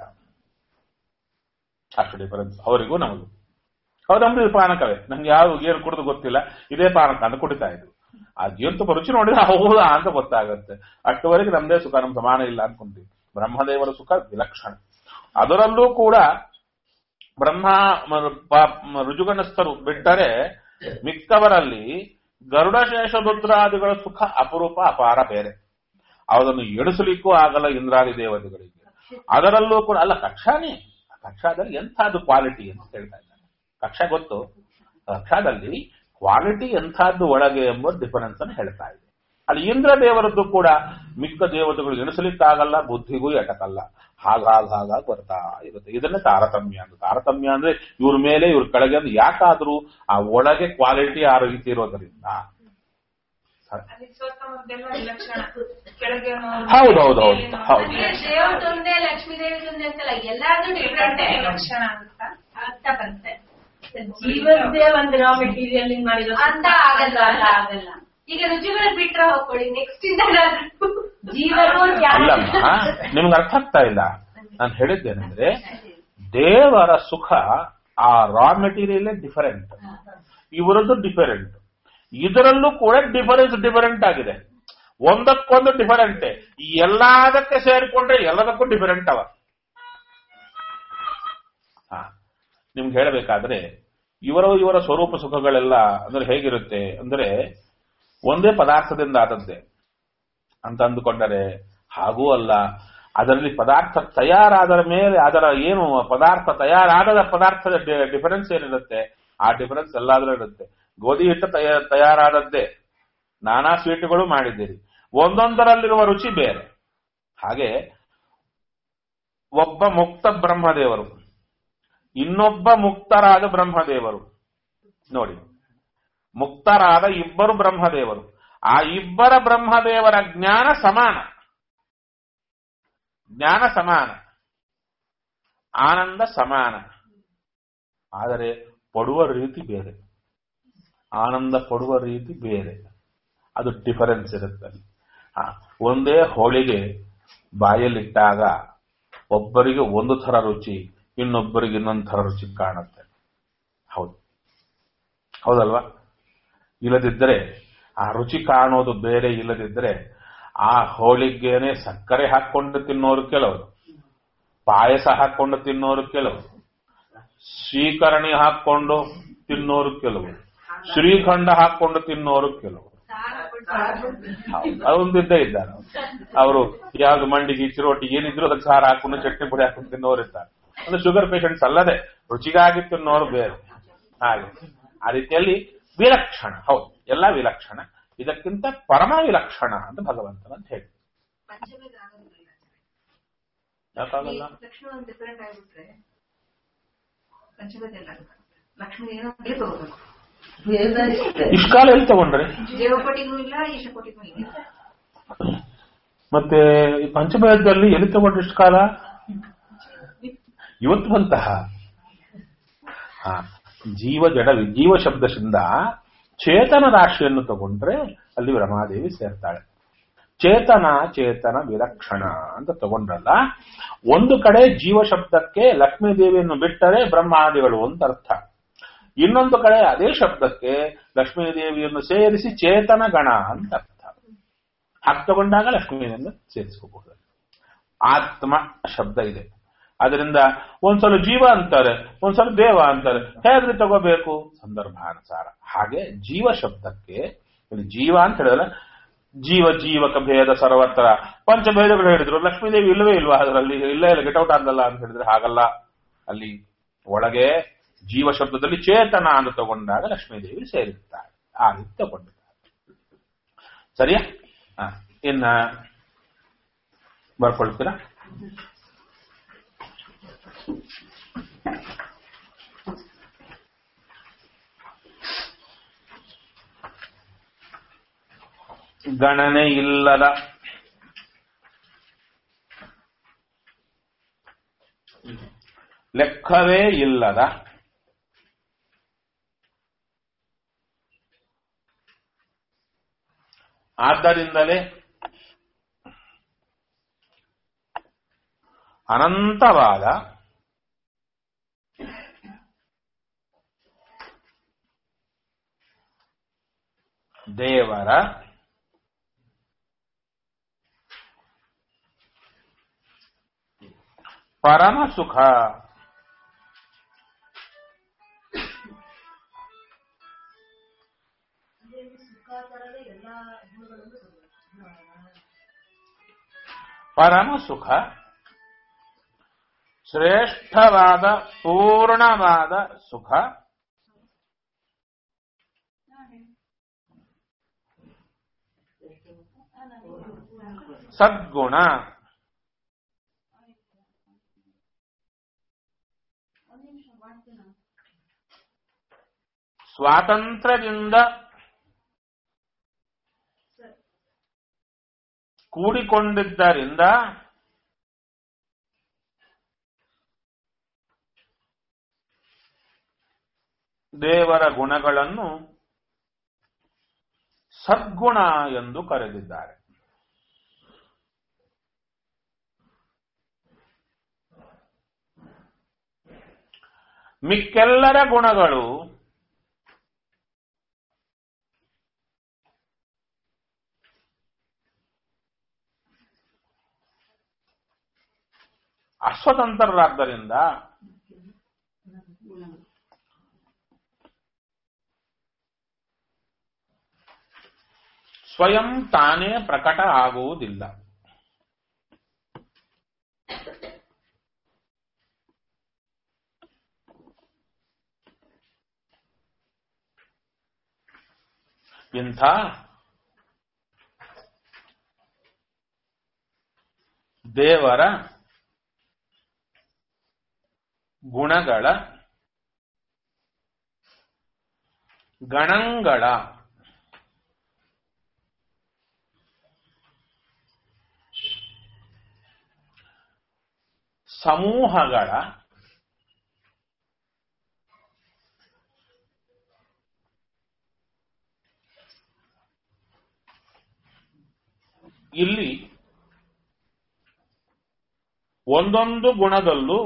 [SPEAKER 1] ಅಷ್ಟು ಡಿಫರೆನ್ಸ್ ಅವರಿಗೂ ನಮಗೂ ಅವ್ರು ನಮ್ದು ಇದು ಪಾನಕವೇ ನಂಗೆ ಯಾವ ಏನು ಕುಡಿದು ಗೊತ್ತಿಲ್ಲ ಇದೇ ಪಾನಕ ಅಂತ ಕುಡಿತಾ ಇದ್ರು ಆ ಜೇನುತುಪ್ಪ ರುಚಿ ನೋಡಿದ್ರೆ ಹೌದಾ ಅಂತ ಗೊತ್ತಾಗುತ್ತೆ ಅಷ್ಟುವರೆಗೆ ನಮ್ದೇ ಸುಖ ನಮ್ ಸಮಾನ ಇಲ್ಲ ಅನ್ಕೊಂತೀವಿ ಬ್ರಹ್ಮದೇವರ ಸುಖ ವಿಲಕ್ಷಣ ಅದರಲ್ಲೂ ಕೂಡ ಬ್ರಹ್ಮ ಮ- ಪ- ಮ- ಋಜುಗಣಸ್ಥರು ಬಿಟ್ಟರೆ ಮಿಕ್ಕವರಲ್ಲಿ ಗರುಡ ಶೇಷರುದ್ರಾದಿಗಳ ಸುಖ ಅಪರೂಪ ಅಪಾರ ಬೇರೆ ಅದನ್ನು ಎಣಿಸಲಿಕ್ಕೂ ಆಗಲ್ಲ ಇಂದ್ರಾದಿ ದೇವತೆಗಳಿಗೆ ಅದರಲ್ಲೂ ಕೂಡ ಅಲ್ಲ ಕಕ್ಷಾನೇ ಕಕ್ಷಾದಲ್ಲಿ ಎಂಥದ್ದು ಕ್ವಾಲಿಟಿ ಅಂತ ಹೇಳ್ತಾ ಇದ್ದಾರೆ ಕಕ್ಷಾ ಗೊತ್ತು ಕಕ್ಷಾದಲ್ಲಿ ಕ್ವಾಲಿಟಿ ಎಂಥದ್ದು ಒಳಗೆ ಎಂಬ ಡಿಫರೆನ್ಸ್ ಅನ್ನು ಹೇಳ್ತಾ ಇದೆ ಅಲ್ಲಿ ಇಂದ್ರ ದೇವರದ್ದು ಕೂಡ ಮಿಕ್ಕ ದೇವತೆಗಳು ಎಣಿಸಲಿಕ್ಕಾಗಲ್ಲ ಬುದ್ಧಿಗೂ ಎಟಕಲ್ಲ ಹಾಗಾಗ ಹಾಗಾಗಿ ಬರ್ತಾ ಇರುತ್ತೆ ಇದನ್ನೇ ತಾರತಮ್ಯ ಅಂತ ತಾರತಮ್ಯ ಅಂದ್ರೆ ಇವ್ರ ಮೇಲೆ ಇವ್ರ ಕೆಳಗೆ ಅಂದ್ರೆ ಯಾಕಾದ್ರೂ ಆ ಒಳಗೆ ಕ್ವಾಲಿಟಿ ಆ ರೀತಿ ಇರೋದ್ರಿಂದ
[SPEAKER 3] ಅಲ್ಲಿ ಸ್ವತಃ ಲಕ್ಷಣ ಕೆಳಗೆ ನೋಡು,
[SPEAKER 1] ಹೌದು, ಹೌದು, ಹೌದು,
[SPEAKER 3] ಮೇಲೆ ನೋಡು.
[SPEAKER 1] ಹೌದು.
[SPEAKER 3] ಅದೇ
[SPEAKER 4] ದೇವ್ರದೊಂದೇ ಲಕ್ಷ್ಮೀ ದೇವಿದೊಂದೇ ಅಂತಲ್ಲ ಎಲ್ಲಾದ್ರೂ ಡಿಫ್ರೆಂಟ್
[SPEAKER 3] different ಲಕ್ಷಣ ಆಗುತ್ತಾ
[SPEAKER 4] ಆಗ್ತಾ ಬರುತ್ತೆ ಜೀವನದೇ ಒಂದು ರಾ ಮೆಟೀರಿಯಲ್ ಮಾಡಿರೋ ಅಂತ ಆಗಲ್ಲ ಅಲ್ಲ ಆಗಲ್ಲ ಈಗ ರುಚಿಗಳು ಬಿಟ್ರೆ ಹೋಗ್ಕೊಳ್ಳಿ ನೆಕ್ಸ್ಟ್ ಇಂದ ಜೀವನು
[SPEAKER 1] ಅಲ್ಲಮ್ಮ ನಿಮ್ಗೆ ಅರ್ಥ ಆಗ್ತಾ ಇಲ್ಲ ನಾನು ಹೇಳಿದ್ದೇನೆಂದ್ರೆ ದೇವರ ಸುಖ ಆ ರಾ ಮೆಟೀರಿಯಲ್ ಡಿಫರೆಂಟ್ ಇವರದ್ದು ಡಿಫರೆಂಟ್ ಇದರಲ್ಲೂ ಕೂಡ ಡಿಫರೆನ್ಸ್ ಡಿಫರೆಂಟ್ ಆಗಿದೆ ಒಂದಕ್ಕೊಂದು ಡಿಫರೆಂಟ್ ಎಲ್ಲದಕ್ಕೆ ಸೇರಿಕೊಂಡ್ರೆ ಎಲ್ಲದಕ್ಕೂ ಡಿಫರೆಂಟ್ ಅವ ಹಾ ನಿಮ್ಗೆ ಹೇಳಬೇಕಾದ್ರೆ ಇವರ ಇವರ ಸ್ವರೂಪ ಸುಖಗಳೆಲ್ಲ ಅಂದ್ರೆ ಹೇಗಿರುತ್ತೆ ಅಂದ್ರೆ ಒಂದೇ ಪದಾರ್ಥದಿಂದ ಆದದ್ದೇ ಅಂತ ಅಂದುಕೊಂಡರೆ ಹಾಗೂ ಅಲ್ಲ ಅದರಲ್ಲಿ ಪದಾರ್ಥ ತಯಾರಾದರ ಮೇಲೆ ಅದರ ಏನು ಪದಾರ್ಥ ತಯಾರಾದ ಪದಾರ್ಥದ ಡಿಫರೆನ್ಸ್ ಏನಿರುತ್ತೆ ಆ ಡಿಫರೆನ್ಸ್ ಎಲ್ಲಾದ್ರೂ ಇರುತ್ತೆ ಗೋಧಿ ಹಿಟ್ಟು ತಯ- ತಯಾರಾದದ್ದೇ ನಾನಾ ಸ್ವೀಟುಗಳು ಮಾಡಿದ್ದೀರಿ ಒಂದೊಂದರಲ್ಲಿರುವ ರುಚಿ ಬೇರೆ ಹಾಗೆ ಒಬ್ಬ ಮುಕ್ತ ಬ್ರಹ್ಮದೇವರು ಇನ್ನೊಬ್ಬ ಮುಕ್ತರಾದ ಬ್ರಹ್ಮದೇವರು ನೋಡಿ ಮುಕ್ತರಾದ ಇಬ್ಬರು ಬ್ರಹ್ಮದೇವರು ಆ ಇಬ್ಬರ ಬ್ರಹ್ಮದೇವರ ಜ್ಞಾನ ಸಮಾನ ಜ್ಞಾನ ಸಮಾನ ಆನಂದ ಸಮಾನ ಆದರೆ ಪಡುವ ರೀತಿ ಬೇರೆ ಆನಂದ ಪಡುವ ರೀತಿ ಬೇರೆ ಅದು ಡಿಫರೆನ್ಸ್ ಇರುತ್ತೆ ಅಲ್ಲಿ. ಆ, ಒಂದೇ ಹೋಳಿಗೆ ಬಾಯಲ್ಲಿಟ್ಟಾಗ ಒಬ್ಬರಿಗೆ ಒಂದು ಥರ ರುಚಿ ಇನ್ನೊಬ್ಬರಿಗೆ ಇನ್ನೊಂದು ಥರ ರುಚಿ ಕಾಣುತ್ತೆ ಹೌದು ಹೌದಲ್ವಾ ಇಲ್ಲದಿದ್ದರೆ ಆ ರುಚಿ ಕಾಣೋದು ಬೇರೆ ಇಲ್ಲದಿದ್ದರೆ ಆ ಹೋಳಿಗೆನೆ ಸಕ್ಕರೆ ಹಾಕೊಂಡು ತಿನ್ನೋರು ಕೆಲವರು ಪಾಯಸ ಹಾಕೊಂಡು ತಿನ್ನೋರು ಕೆಲವರು ಶ್ರೀಕರಣಿ ಹಾಕೊಂಡು ತಿನ್ನೋರು ಕೆಲವರು ಶ್ರೀಖಂಡ ಹಾಕೊಂಡು ತಿನ್ನೋರು ಕೆಲವರು ಹೌದು, ಅದೊಂದಿದ್ದೇ ಇದ್ದಾರೆ ಅವರು ಯಾವ್ದು ಮಂಡಿಗೆ ಚಿರೋಟಿ ಏನಿದ್ರು ಅದಕ್ಕೆ ಸಾರ ಹಾಕೊಂಡು ಚಟ್ನಿ ಪುಡಿ ಹಾಕೊಂಡು ತಿನ್ನೋರು ಇದ್ದಾರೆ ಅಂದ್ರೆ ಶುಗರ್ ಪೇಷಂಟ್ಸ್ ಅಲ್ಲದೆ ರುಚಿಗಾಗಿ ತಿನ್ನೋರು ಬೇರೆ ಹಾಗೆ ಆ ರೀತಿಯಲ್ಲಿ ವಿಲಕ್ಷಣ ಹೌದು ಎಲ್ಲ ವಿಲಕ್ಷಣ ಇದಕ್ಕಿಂತ ಪರಮ ವಿಲಕ್ಷಣ ಅಂತ ಭಗವಂತನ ಅಂತ ಹೇಳಿ
[SPEAKER 2] ಪಂಚಮಿಗೆ ಆಗೋದಿಲ್ಲ
[SPEAKER 1] ಯಾಕಾಗಲ್ಲ
[SPEAKER 2] ಲಕ್ಷ್ಮಿ ಒಂದು ಡಿಫರೆಂಟ್ ಆಗಿಬಿಟ್ರೆ ಪಂಚಮದಲ್ಲಿ ಆಗುತ್ತೆ ಲಕ್ಷ್ಮಿ ಏನೋ ಇಲ್ಲಿ ತಗೋಬೇಕು
[SPEAKER 1] ಇಷ್ಕಾಲ ಎಲ್ಲಿ ತಗೊಂಡ್ರಿ
[SPEAKER 2] ದೇವಕೋಟಿಗೂ ಇಲ್ಲ ಈಶಕೋಟಿಗೂ ಇಲ್ಲ
[SPEAKER 1] ಮತ್ತೆ ಈ ಪಂಚಮಯದಲ್ಲಿ ಎಲ್ಲಿ ತಗೊಂಡ್ರಿ ಇಷ್ಟು ಕಾಲ ಇವತ್ತು ಬಂತಹ ಹಾ ಜೀವ ಜಡ ಜೀವ ಶಬ್ದದಿಂದ ಚೇತನ ರಾಶಿಯನ್ನು ತಗೊಂಡ್ರೆ ಅಲ್ಲಿ ರಮಾದೇವಿ ಸೇರ್ತಾಳೆ ಚೇತನ ಚೇತನ ವಿಲಕ್ಷಣ ಅಂತ ತಗೊಂಡ್ರಲ್ಲ ಒಂದು ಕಡೆ ಜೀವ ಶಬ್ದಕ್ಕೆ ಲಕ್ಷ್ಮೀ ದೇವಿಯನ್ನು ಬಿಟ್ಟರೆ ಬ್ರಹ್ಮಾದಿಗಳು ಅಂತ ಅರ್ಥ ಇನ್ನೊಂದು ಕಡೆ ಅದೇ ಶಬ್ದಕ್ಕೆ ಲಕ್ಷ್ಮೀ ದೇವಿಯನ್ನು ಸೇರಿಸಿ ಚೇತನ ಗಣ ಅಂತ ಅರ್ಥ ಹಾಗೆ ತಗೊಂಡಾಗ ಲಕ್ಷ್ಮಿಯನ್ನು ಸೇರಿಸ್ಕೋಬಹುದು ಆತ್ಮ ಶಬ್ದ ಇದೆ ಅದರಿಂದ ಒಂದ್ಸಲ ಜೀವ ಅಂತಾರೆ ಒಂದ್ಸಲ ದೇವ ಅಂತಾರೆ ಹೇಗ್ರಿ ತಗೋಬೇಕು ಸಂದರ್ಭಾನುಸಾರ ಹಾಗೆ ಜೀವ ಶಬ್ದಕ್ಕೆ ಇಲ್ಲಿ ಜೀವ ಅಂತ ಹೇಳಿದ್ರೆ ಜೀವ ಜೀವಕ ಭೇದ ಸರ್ವತ್ರ ಪಂಚಭೇದಗಳು ಹೇಳಿದ್ರು ಲಕ್ಷ್ಮೀದೇವಿ ಇಲ್ಲವೇ ಇಲ್ವಾ ಅದರಲ್ಲಿ ಇಲ್ಲೇ ಇಲ್ಲ ಗೆಟ್ ಔಟ್ ಆಗಲ್ಲ ಅಂತ ಹೇಳಿದ್ರೆ ಹಾಗಲ್ಲ ಅಲ್ಲಿ ಒಳಗೆ ಜೀವ ಶಬ್ದದಲ್ಲಿ ಚೇತನ ಅಂತ ತಗೊಂಡಾಗ ಲಕ್ಷ್ಮೀದೇವಿ ಸೇರಿರ್ತಾರೆ ಆ ರೀತಿ ತಗೊಂಡಿದ್ದಾರೆ ಸರಿಯಾ ಹ, ಇನ್ನ ಬರ್ಕೊಳ್ತೀರಾ ಗಣನೆ ಇಲ್ಲದ ಲೆಕ್ಕವೇ ಇಲ್ಲದ ಆದ್ದರಿಂದಲೇ ಅನಂತವಾದ ದೇವರ ಪರಮ ಸುಖ ಪರಮ ಸುಖ ಶ್ರೇಷ್ಠವಾದ ಪೂರ್ಣವಾದ ಸುಖ ಸದ್ಗುಣ ಸ್ವಾತಂತ್ರ್ಯದಿಂದ ಕೂಡಿಕೊಂಡಿದ್ದರಿಂದ ದೇವರ ಗುಣಗಳನ್ನು ಸದ್ಗುಣ ಎಂದು ಕರೆದಿದ್ದಾರೆ ಮಿಕ್ಕೆಲ್ಲರ ಗುಣಗಳು ಅಸ್ವತಂತ್ರರಾದ್ದರಿಂದ ಸ್ವಯಂ ತಾನೇ ಪ್ರಕಟ ಆಗುವುದಿಲ್ಲ ಇಂಥ ದೇವರ ಗುಣಗಳ ಗಣಗಳ ಸಮೂಹಗಳ ಇಲ್ಲಿ ಒಂದೊಂದು ಗುಣದಲ್ಲೂ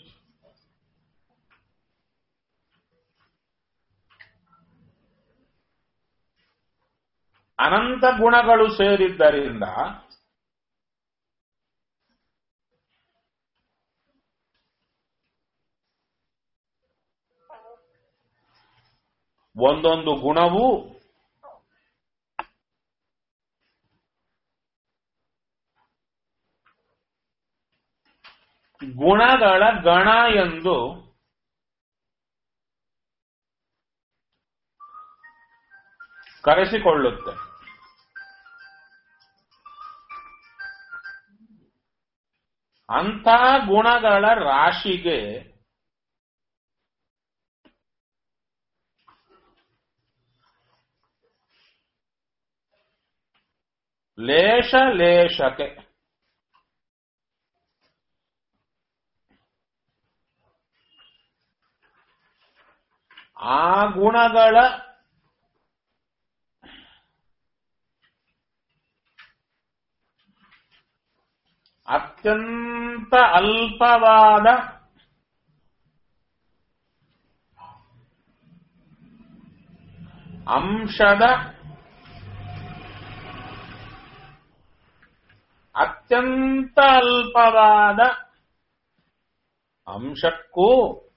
[SPEAKER 1] ಅನಂತ ಗುಣಗಳು ಸೇರಿದ್ದರಿಂದ ಒಂದೊಂದು ಗುಣವೂ ಗುಣಗಳ ಗಣ ಎಂದು ಕರೆಸಿಕೊಳ್ಳುತ್ತೆ ಅಂಥ ಗುಣಗಳ ರಾಶಿಗೆ ಲೇಷ ಲೇಷಕ್ಕೆ ಆ ಗುಣಗಳ ಅತ್ಯಂತ ಅಲ್ಪವಾದ ಅಂಶದ ಅತ್ಯಂತ ಅಲ್ಪವಾದ ಅಂಶಕ್ಕೂ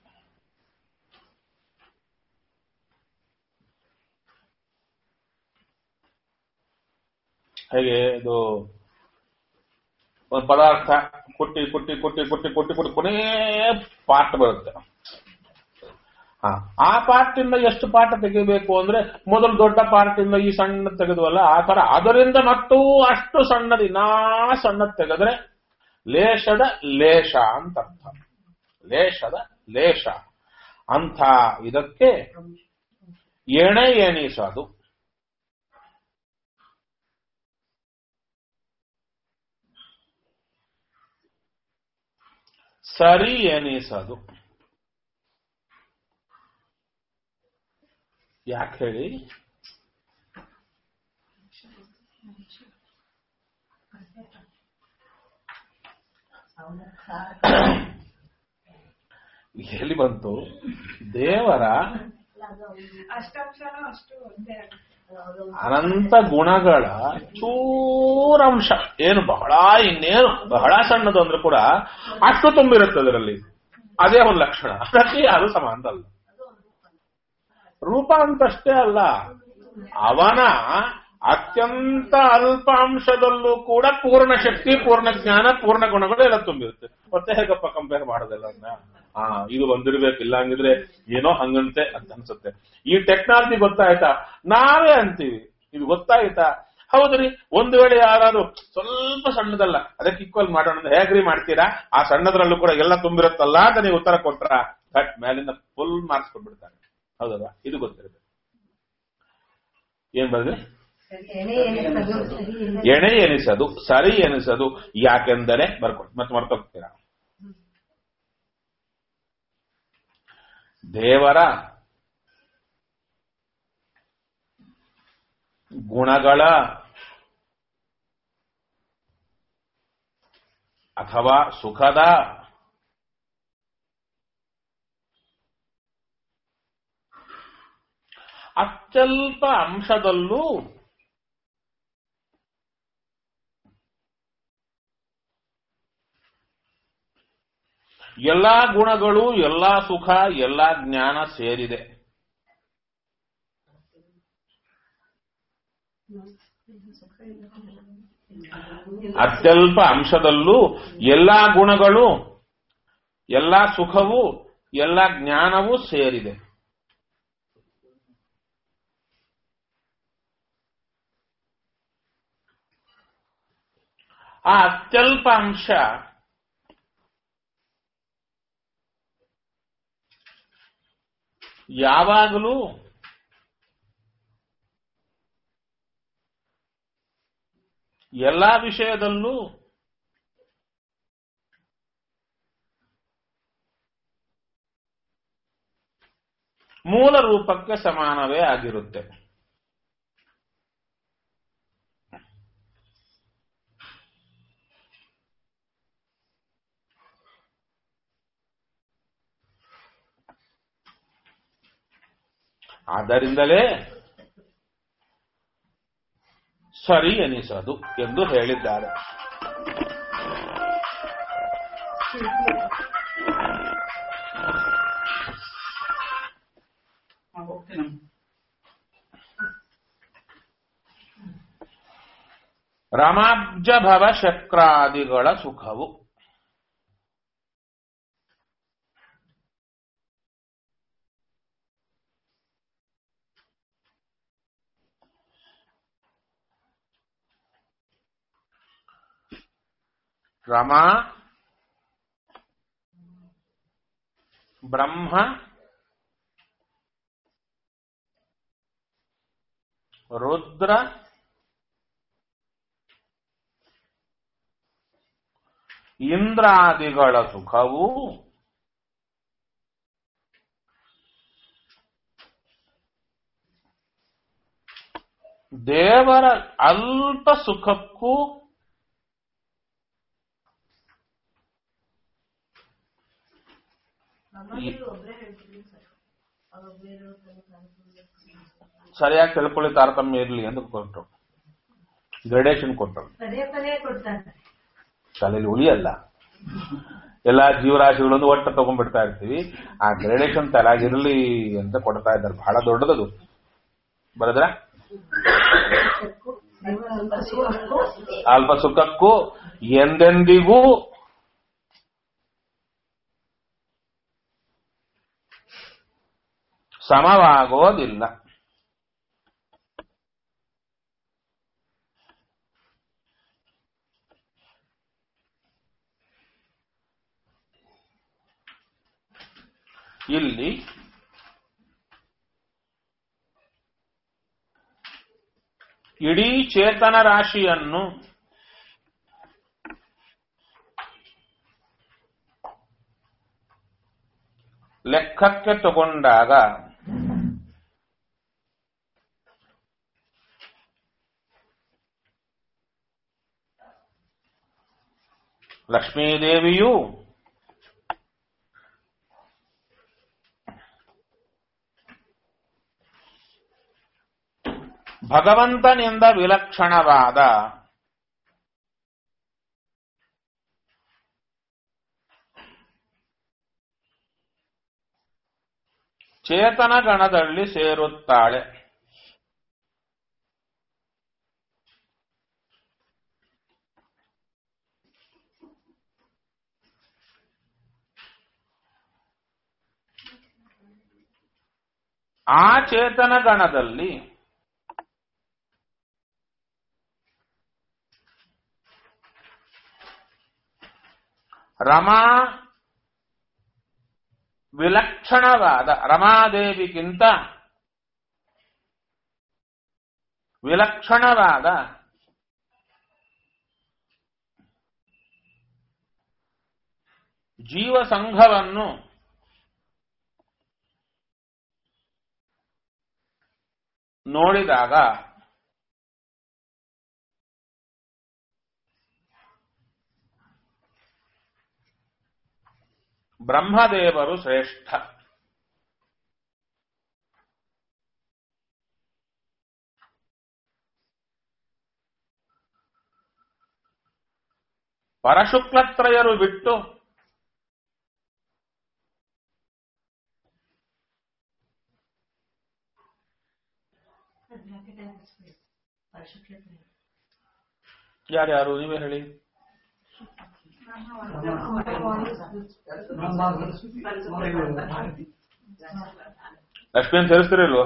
[SPEAKER 1] ಹೇಗೆ ಇದು ಒಂದು ಪದಾರ್ಥ ಕುಟ್ಟಿ ಕುಟ್ಟಿ ಕುಟ್ಟಿ ಕುಟ್ಟಿ ಕುಟ್ಟಿ ಕುಟ್ಟಿ ಕೊನೇ ಪಾರ್ಟ್ ಬರುತ್ತೆ ಹಾ ಆ ಪಾರ್ಟ್ ಇಂದ ಎಷ್ಟು ಪಾಠ ತೆಗಿಬೇಕು ಅಂದ್ರೆ ಮೊದಲು ದೊಡ್ಡ ಪಾರ್ಟ್ ಇಂದ ಈ ಸಣ್ಣ ತೆಗೆದುವಲ್ಲ ಆ ತರ ಅದರಿಂದ ಮತ್ತೂ ಅಷ್ಟು ಸಣ್ಣದು ಇನ್ನಾ ಸಣ್ಣದ್ ತೆಗೆದ್ರೆ ಲೇಷದ ಲೇಷ ಅಂತ ಅರ್ಥ ಲೇಷದ ಲೇಷ ಅಂತ ಇದಕ್ಕೆ ಎಣೆ ಎಣಿಸೋದು ಸರಿ ಎನಿಸದು ಯಾಕೆ ಹೇಳಿ ಎಲ್ಲಿ ಬಂತು ದೇವರ
[SPEAKER 3] ಅಷ್ಟಾಂಶನೂ ಅಷ್ಟು ಒಂದೇ ಆಗುತ್ತೆ.
[SPEAKER 1] ಅನಂತ ಗುಣಗಳ ಚೂರಂಶ ಏನು ಬಹಳ ಇನ್ನೇನು ಬಹಳ ಸಣ್ಣದು ಅಂದ್ರೆ ಕೂಡ ಅಷ್ಟು ತುಂಬಿರುತ್ತೆ ಅದರಲ್ಲಿ ಅದೇ ಒಂದು ಲಕ್ಷಣ ಅದಕ್ಕೆ ಅದು ಸಮ ಅಂತಲ್ಲ ರೂಪ ಅಂತಷ್ಟೇ ಅಲ್ಲ ಅವನ ಅತ್ಯಂತ ಅಲ್ಪಾಂಶದಲ್ಲೂ ಕೂಡ ಪೂರ್ಣ ಶಕ್ತಿ ಪೂರ್ಣ ಜ್ಞಾನ ಪೂರ್ಣ ಗುಣಗಳು ಎಲ್ಲ ತುಂಬಿರುತ್ತೆ ಮತ್ತೆ ಹೇಗಪ್ಪ ಕಂಪೇರ್ ಮಾಡೋದಿಲ್ಲ ಅದನ್ನ ಹಾ ಇದು ಬಂದಿರ್ಬೇಕು ಇಲ್ಲ ಹಂಗಿದ್ರೆ ಏನೋ ಹಂಗಂತೆ ಅಂತ ಅನ್ಸುತ್ತೆ ಈ ಟೆಕ್ನಾಲಜಿ ಗೊತ್ತಾಯ್ತಾ ನಾವೇ ಅಂತೀವಿ ಇದು ಗೊತ್ತಾಯ್ತಾ ಹೌದ್ರಿ ಒಂದು ವೇಳೆ ಯಾರಾದ್ರು ಸ್ವಲ್ಪ ಸಣ್ಣದಲ್ಲ ಅದಕ್ಕೆ ಈಕ್ವಲ್ ಮಾಡೋಣ ಅಂತ ಹೇಗ್ರಿ ಮಾಡ್ತೀರಾ ಆ ಸಣ್ಣದ್ರಲ್ಲೂ ಕೂಡ ಎಲ್ಲ ತುಂಬಿರುತ್ತಲ್ಲ ಅಂತ ನೀವು ಉತ್ತರ ಕೊಟ್ರ ಕಟ್ ಮೇಲಿಂದ ಫುಲ್ ಮಾರ್ಕ್ಸ್ ಕೊಟ್ಬಿಡ್ತಾರೆ ಹೌದಲ್ವಾ ಇದು ಗೊತ್ತಿರುತ್ತೆ ಏನ್ ಬಂದ್ರಿ
[SPEAKER 2] ಎಣೆ ಎಣಿಸೋದು ಸರಿ ಇಲ್ಲ.
[SPEAKER 1] ಎಣೆ ಎನಿಸದು ಸರಿ ಎನಿಸದು ಯಾಕೆಂದರೆ ಬರ್ಕೊಡಿ ಮತ್ತೆ ಮರ್ತೋಗ್ತೀರಾ ದೇವರ ಗುಣಗಳ ಅಥವಾ ಸುಖದ ಅತ್ಯಲ್ಪ ಅಂಶದಲ್ಲೂ ಎಲ್ಲಾ ಗುಣಗಳು ಎಲ್ಲಾ ಸುಖ ಎಲ್ಲಾ ಜ್ಞಾನ ಸೇರಿದೆ ಅತ್ಯಲ್ಪ ಅಂಶದಲ್ಲೂ ಎಲ್ಲಾ ಗುಣಗಳು ಎಲ್ಲಾ ಸುಖವು ಎಲ್ಲಾ ಜ್ಞಾನವೂ ಸೇರಿದೆ ಆ ಅತ್ಯಲ್ಪ ಅಂಶ ಯಾವಾಗಲೂ ಎಲ್ಲಾ ವಿಷಯದಲ್ಲೂ ಮೂಲ ರೂಪಕ್ಕೆ ಸಮಾನವೇ ಆಗಿರುತ್ತೆ ಆದ್ದರಿಂದಲೇ ಸರಿ ಎನಿಸದು ಎಂದು ಹೇಳಿದ್ದಾರೆ
[SPEAKER 5] ಹಾ, ಹೋಗ್ತೀನಿ
[SPEAKER 1] ರಮಾಬ್ಜ ಭವ ಶಕ್ರಾದಿಗಳ ಸುಖವು ರಮಾ ಬ್ರಹ್ಮ ರುದ್ರ ಇಂದ್ರಾದಿಗಳ ಸುಖವು ದೇವರ ಅಲ್ಪ ಸುಖಕ್ಕೂ ಸರಿಯಾಗಿ ತಿಳ್ಕೊಳ್ಳಿ ತಾರತಮ್ಯ ಇರಲಿ ಎಂದು ಕೊಟ್ಟರು ಗ್ರೇಡೇಷನ್ ಕೊಟ್ಟರು
[SPEAKER 4] ಪದೇ ಪದೇ ಕೊಡ್ತಾರೆ
[SPEAKER 1] ತಲೆಯಲ್ಲಿ ಉಳಿಯಲ್ಲ ಎಲ್ಲಾ ಜೀವರಾಶಿಗಳನ್ನು ಒಟ್ಟು ತಗೊಂಡ್ಬಿಡ್ತಾ ಇರ್ತೀವಿ ಆ ಗ್ರೇಡೇಷನ್ ತಲೆಯಾಗಿರ್ಲಿ ಅಂತ ಕೊಡ್ತಾ ಇದ್ದಾರೆ ಬಹಳ ದೊಡ್ಡದದು ಬರದ್ರ ಅಲ್ಪ ಸುಖಕ್ಕೂ ಎಂದೆಂದಿಗೂ ಸಮವಾಗೋದಿಲ್ಲ ಇಲ್ಲಿ ಇಡೀ ಚೇತನ ರಾಶಿಯನ್ನು ಲೆಕ್ಕಕ್ಕೆ ತಗೊಂಡಾಗ ಲಕ್ಷ್ಮೀದೇವಿಯು ಭಗವಂತನಿಂದ ವಿಲಕ್ಷಣವಾದ ಚೇತನ ಗಣದಲ್ಲಿ ಸೇರುತ್ತಾಳೆ ಆ ಚೇತನ ಗಣದಲ್ಲಿ ರಮಾ ವಿಲಕ್ಷಣವಾದ ರಮಾದೇವಿಗಿಂತ ವಿಲಕ್ಷಣವಾದ ಜೀವ ಸಂಘವನ್ನು ನೋಡಿದಾಗ ಬ್ರಹ್ಮದೇವರು ಶ್ರೇಷ್ಠ ಪರಶುಕ್ಲತ್ರಯರು ಬಿಟ್ಟು ಯಾರ್ಯಾರು ನೀವೇ ಹೇಳಿ ಲಕ್ಷ್ಮೀ ಅಂತ ಸೇರಿಸ್ತಿರಲ್ವೋ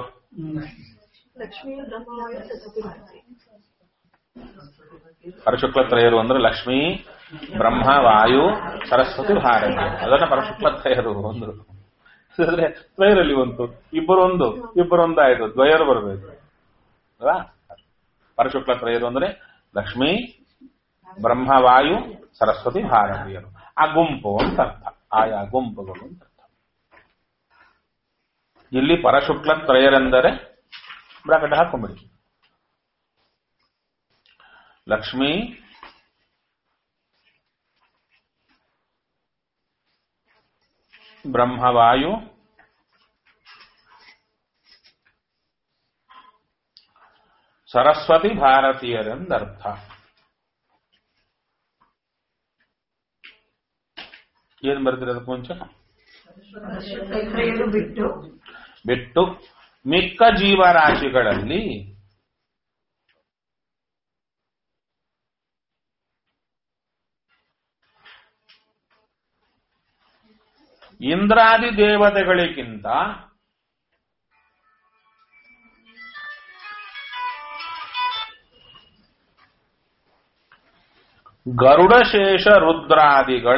[SPEAKER 1] ಪರಶುಕ್ಲತ್ರಯರು ಅಂದ್ರೆ ಲಕ್ಷ್ಮೀ ಬ್ರಹ್ಮ ವಾಯು ಸರಸ್ವತಿ ಭಾರತಿ ಅದನ್ನ ಪರಶುಕ್ಲತ್ರಯರು ಅಂದ್ರು ಅಂದ್ರೆ ತ್ರಯರಲ್ಲಿ ಒಂದು ಇಬ್ಬರೊಂದು ಇಬ್ಬರೊಂದಾಯ್ತು ದ್ವಯರು ಬರಬೇಕು ಅಲ್ವಾ ಪರಶುಕ್ಲತ್ರಯರು ಅಂದ್ರೆ ಲಕ್ಷ್ಮೀ ಬ್ರಹ್ಮವಾಯು ಸರಸ್ವತಿ ಭಾರತೀಯರು ಆ ಗುಂಪು ಅಂತ ಅರ್ಥ ಆಯಾ ಗುಂಪುಗಳು ಅಂತ ಅರ್ಥ ಇಲ್ಲಿ ಪರಶುಕ್ಲ ತ್ರಯರೆಂದರೆ ಬ್ರಾಕೆಟ್ ಹಾಕೊಂಬಿಡಿ ಲಕ್ಷ್ಮೀ ಬ್ರಹ್ಮವಾಯು ಸರಸ್ವತಿ ಭಾರತೀಯರೆಂದರ್ಥ ಏನ್ ಬರ್ತೀರ ಅದಕ್ಕೆ ಮುಂಚೆ
[SPEAKER 2] ತ್ರಯರು ಬಿಟ್ಟು
[SPEAKER 1] ಬಿಟ್ಟು ಮಿಕ್ಕ ಜೀವರಾಶಿಗಳಲ್ಲಿ ಇಂದ್ರಾದಿ ದೇವತೆಗಳಿಗಿಂತ ಗರುಡಶೇಷ ರುದ್ರಾದಿಗಳ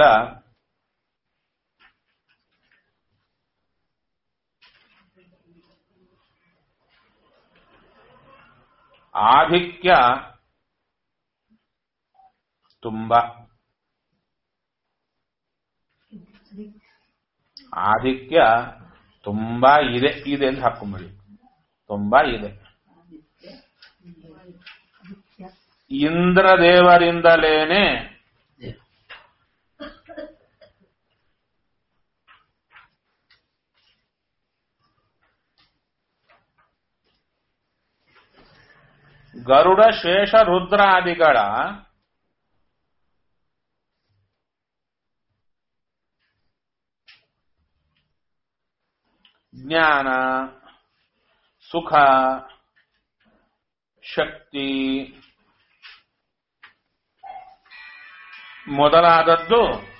[SPEAKER 1] ಆಧಿಕ್ಯ ತುಂಬ ಆಧಿಕ್ಯ ತುಂಬಾ ಇದೆ ಇದೆ ಅಂತ ಹಾಕೊಂಬಿಡಿ ತುಂಬಾ ಇದೆ ಇಂದ್ರದೇವರಿಂದಲೇನೆ ಗರುಡ ಶೇಷ ರುದ್ರಾದಿಗಳ ಜ್ಞಾನ ಸುಖ ಶಕ್ತಿ ಮೊದಲಾದದ್ದು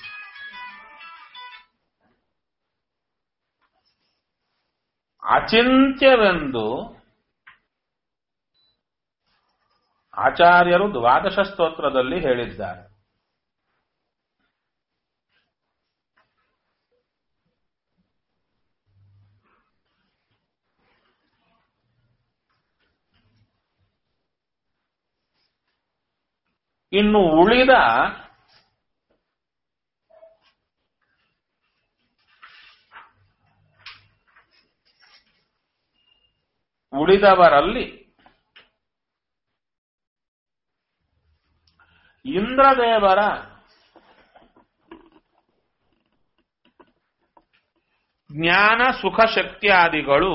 [SPEAKER 1] ಅಚಿಂತ್ಯವೆಂದು ಆಚಾರ್ಯರು ದ್ವಾದಶ ಸ್ತೋತ್ರದಲ್ಲಿ ಹೇಳಿದ್ದಾರೆ ಇನ್ನು ಉಳಿದ ಉಳಿದವರಲ್ಲಿ ಇಂದ್ರದೇವರ ಜ್ಞಾನ ಸುಖ ಶಕ್ತಿಯಾದಿಗಳು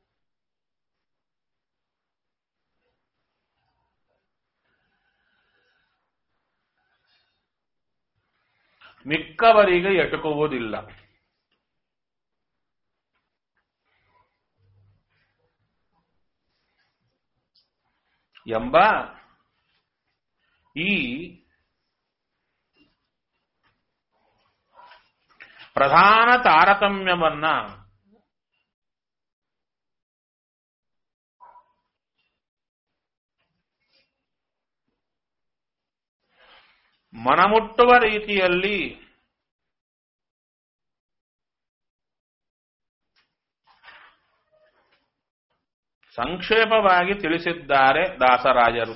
[SPEAKER 1] ಮಿಕ್ಕವರಿಗೆ ಎಟುಕುವುದಿಲ್ಲ ಎಂಬ ಈ ಪ್ರಧಾನ ತಾರತಮ್ಯವನ್ನ ಮನಮುಟ್ಟುವ ರೀತಿಯಲ್ಲಿ ಸಂಕ್ಷೇಪವಾಗಿ ತಿಳಿಸಿದ್ದಾರೆ ದಾಸರಾಜರು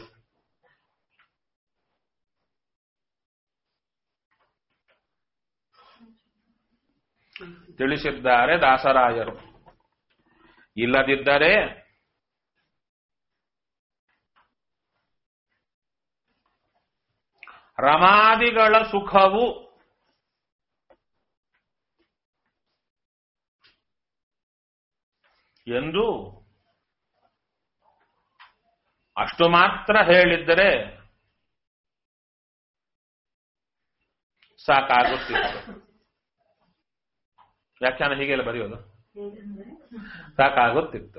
[SPEAKER 1] ತಿಳಿಸಿದ್ದಾರೆ ದಾಸರಾಜರು ಇಲ್ಲದಿದ್ದರೆ ರಮಾದಿಗಳ ಸುಖವು ಎಂದು ಅಷ್ಟು ಮಾತ್ರ ಹೇಳಿದ್ದರೆ ಸಾಕಾಗುತ್ತಿತ್ತು ವ್ಯಾಖ್ಯಾನ ಹೀಗೆಲ್ಲ ಬರೆಯೋದು ಸಾಕಾಗುತ್ತಿತ್ತು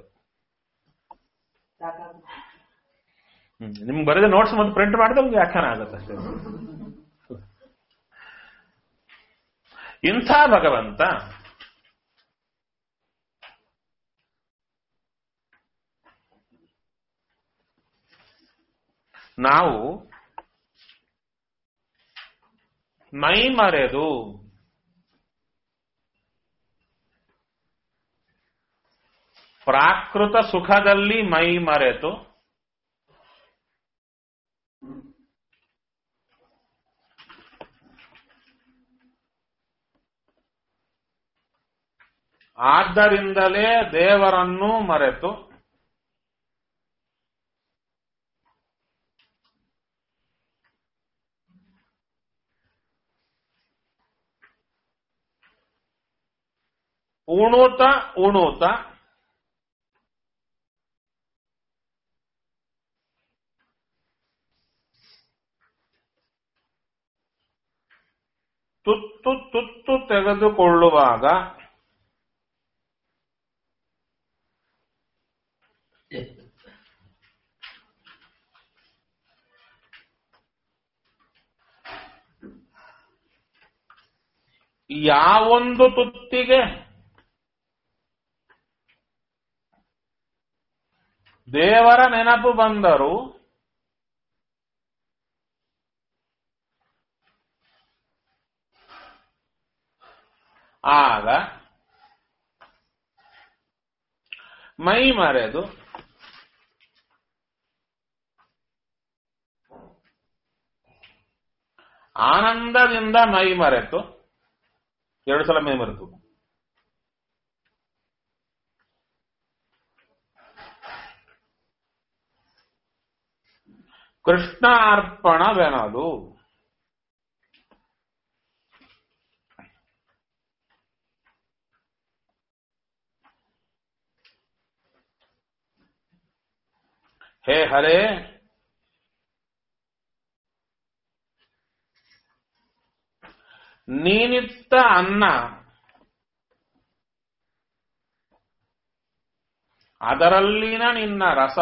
[SPEAKER 1] ಹ್ಮ್. ನಿಮ್ಗೆ ಬರೆದ ನೋಟ್ಸ್ ಮತ್ತೆ ಪ್ರಿಂಟ್ ಮಾಡಿದ್ರೆ ಒಂದು ವ್ಯಾಖ್ಯಾನ ಆಗುತ್ತೆ ಅಷ್ಟೇ ಇಂಥ ಭಗವಂತ ನಾವು ಮೈ ಮರೆದು ಪ್ರಾಕೃತ ಸುಖದಲ್ಲಿ ಮೈ ಮರೆತು ಆದ್ದರಿಂದಲೇ ದೇವರನ್ನೂ ಮರೆತು ಉಣುತ ಉಣುತ ತುತ್ತು ತುತ್ತು ತೆಗೆದುಕೊಳ್ಳುವಾಗ ಯಾವೊಂದು ತುತ್ತಿಗೆ ದೇವರ ನೆನಪು ಬಂದರು ಆಗ ಮೈ ಮರೆದು ಆನಂದದಿಂದ ಮೈ ಮರೆತು ಎರಡು ಸಲ ಮೈ ಮರೆತು ಕೃಷ್ಣಾರ್ಪಣವೆನದು ಹೇ ಹರೇ ನೀನಿತ್ತ ಅನ್ನ ಅದರಲ್ಲಿನ ನಿನ್ನ ರಸ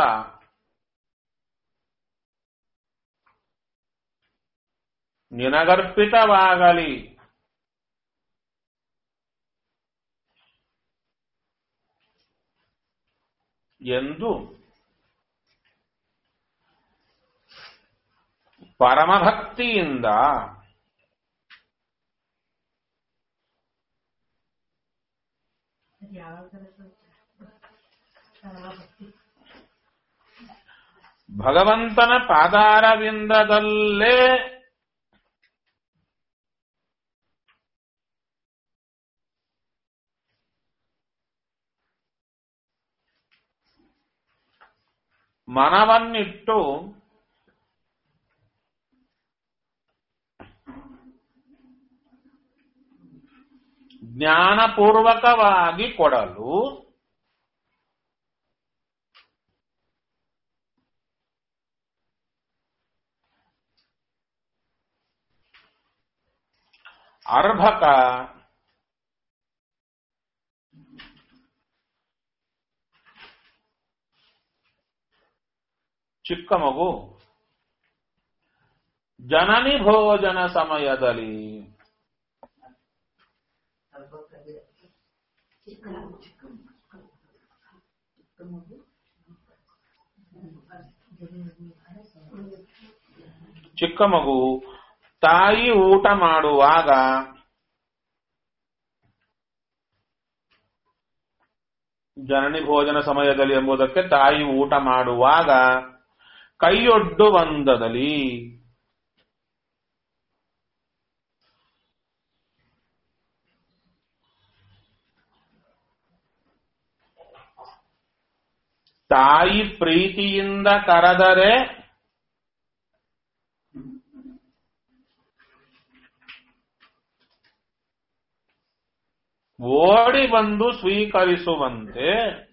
[SPEAKER 1] ನಿನಗರ್ಪಿತವಾಗಲಿ ಎಂದು ಪರಮಭಕ್ತಿಯಿಂದ ಭಗವಂತನ ಪಾದಾರವಿಂದದಲ್ಲೇ ಮನವನ್ನಿಟ್ಟು ಜ್ಞಾನಪೂರ್ವಕವಾಗಿ ಕೊಡಲು ಅರ್ಭಕ ಚಿಕ್ಕ ಮಗು ಜನನಿ ಭೋಜನ ಸಮಯದಲ್ಲಿ ಚಿಕ್ಕ ಮಗು ತಾಯಿ ಊಟ ಮಾಡುವಾಗ ಜನನಿ ಭೋಜನ ಸಮಯದಲ್ಲಿ ಎಂಬುದಕ್ಕೆ ತಾಯಿ ಊಟ ಮಾಡುವಾಗ ಕೈಯೊಡ್ಡು ಬಂದದಲ್ಲಿ ತಾಯಿ ಪ್ರೀತಿಯಿಂದ ಕರೆದರೆ ಓಡಿ ಬಂದು ಸ್ವೀಕರಿಸುವಂತೆ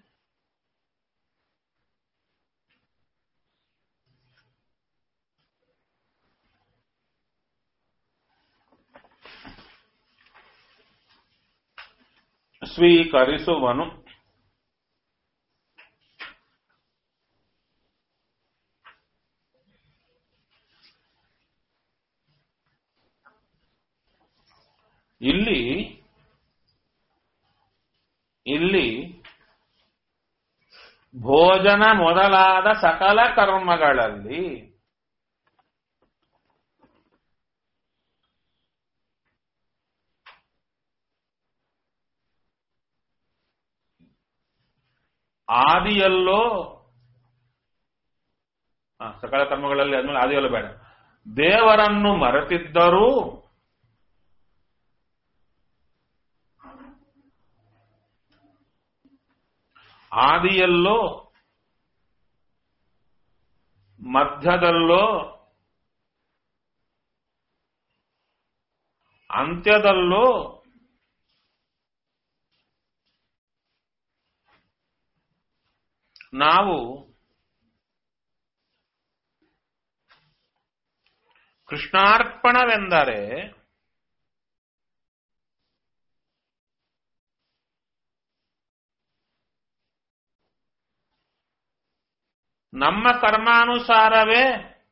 [SPEAKER 1] ಸ್ವೀಕರಿಸುವನು ಇಲ್ಲಿ ಇಲ್ಲಿ ಭೋಜನ ಮೊದಲಾದ ಸಕಲ ಕರ್ಮಗಳಲ್ಲಿ ಆದಿಯಲ್ಲೋ ಆ, ಸಕಲ ಕರ್ಮಗಳಲ್ಲಿ ಆದ್ಮೇಲೆ ಆದಿಯಲ್ಲೋ ಬೇಡ ದೇವರನ್ನು ಮರೆತಿದ್ದರೂ ಆದಿಯಲ್ಲೋ ಮಧ್ಯದಲ್ಲೋ ಅಂತ್ಯದಲ್ಲೋ ನಾವು ಕೃಷ್ಣಾರ್ಪಣವೆಂದರೆ ನಮ್ಮ ಕರ್ಮಾನುಸಾರವೇ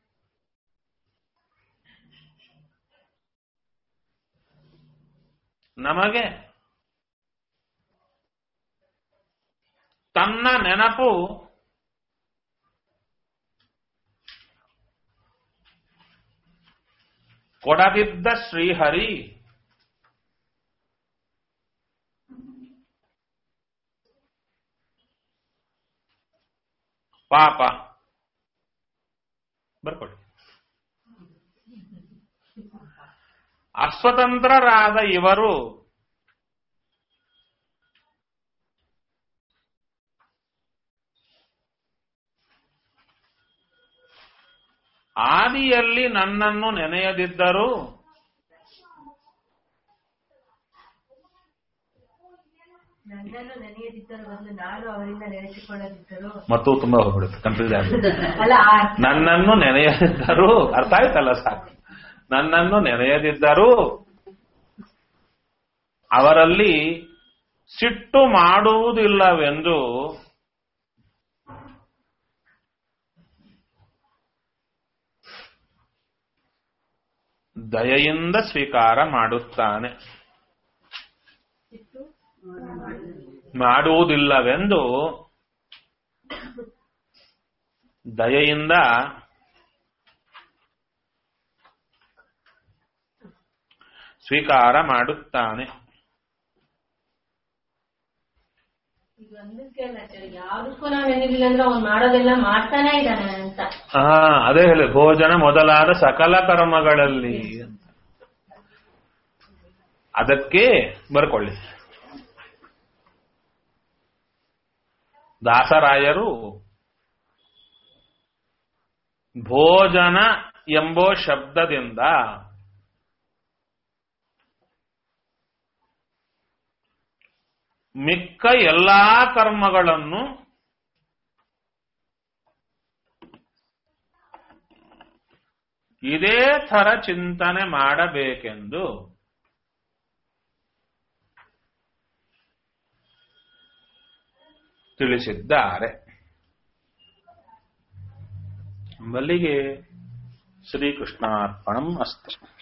[SPEAKER 1] ನಮಗೆ ತನ್ನ ನೆನಪು ಕೊಡದಿದ್ದ ಶ್ರೀಹರಿ ಪಾಪ ಬರ್ಕೊಳ್ಳಿ ಅಸ್ವತಂತ್ರರಾದ ಇವರು ಆದಿಯಲ್ಲಿ ನನ್ನನ್ನು ನೆನೆಯದಿದ್ದರೂ
[SPEAKER 4] ನನ್ನನ್ನು ನೆನೆಯದಿದ್ದರ ಬದಲು ನಾನು ಅವರಿಂದ ನೆನೆಸಿಕೊಳ್ಳದಿದ್ದರು
[SPEAKER 1] ಮತ್ತು ತುಂಬಾ ಹೋಗ್ಬಿಡುತ್ತೆ ಕನ್ಫ್ಯೂಸ್ ಆಗುತ್ತೆ
[SPEAKER 4] ಅಲ್ಲ ಆ
[SPEAKER 1] ನನ್ನನ್ನು ನೆನೆಯದಿದ್ದರೂ ಅರ್ಥ ಆಯ್ತಲ್ಲ ಸಾಕು ನನ್ನನ್ನು ನೆನೆಯದಿದ್ದರೂ ಅವರಲ್ಲಿ ಸಿಟ್ಟು ಮಾಡುವುದಿಲ್ಲವೆಂದು ದಯೆಯಿಂದ ಸ್ವೀಕಾರ ಮಾಡುತ್ತಾನೆ ಮಾಡುವುದಿಲ್ಲವೆಂದು ದಯೆಯಿಂದ ಸ್ವೀಕಾರ ಮಾಡುತ್ತಾನೆ
[SPEAKER 4] ಈಗ ಒಂದಕ್ಕೆ ಅಲ್ಲ ಸರ್, ಯಾವ್ದಕ್ಕೂ ನಾವ್ ಏನಿಲ್ಲ ಅಂದ್ರೆ ಅವ್ನು ಮಾಡೋದೆಲ್ಲ ಮಾಡ್ತಾನೆ ಇದ್ದಾನೆ ಅಂತ
[SPEAKER 1] ಹಾ ಅದೇ ಹೇಳಿ ಭೋಜನ ಮೊದಲಾದ ಸಕಲ ಕರ್ಮಗಳಲ್ಲಿ ಅಂತ. ಅದಕ್ಕೆ ಬರ್ಕೊಳ್ಳಿ ದಾಸರಾಯರು ಭೋಜನ ಎಂಬೋ ಶಬ್ದದಿಂದ ಮಿಕ್ಕ ಎಲ್ಲಾ ಕರ್ಮಗಳನ್ನು ಇದೇ ಥರ ಚಿಂತನೆ ಮಾಡಬೇಕೆಂದು ತಿಳಿಸಿದ್ದಾರೆ ಮಲ್ಲಿಗೆ ಶ್ರೀಕೃಷ್ಣಾರ್ಪಣಂ ಅಸ್ತು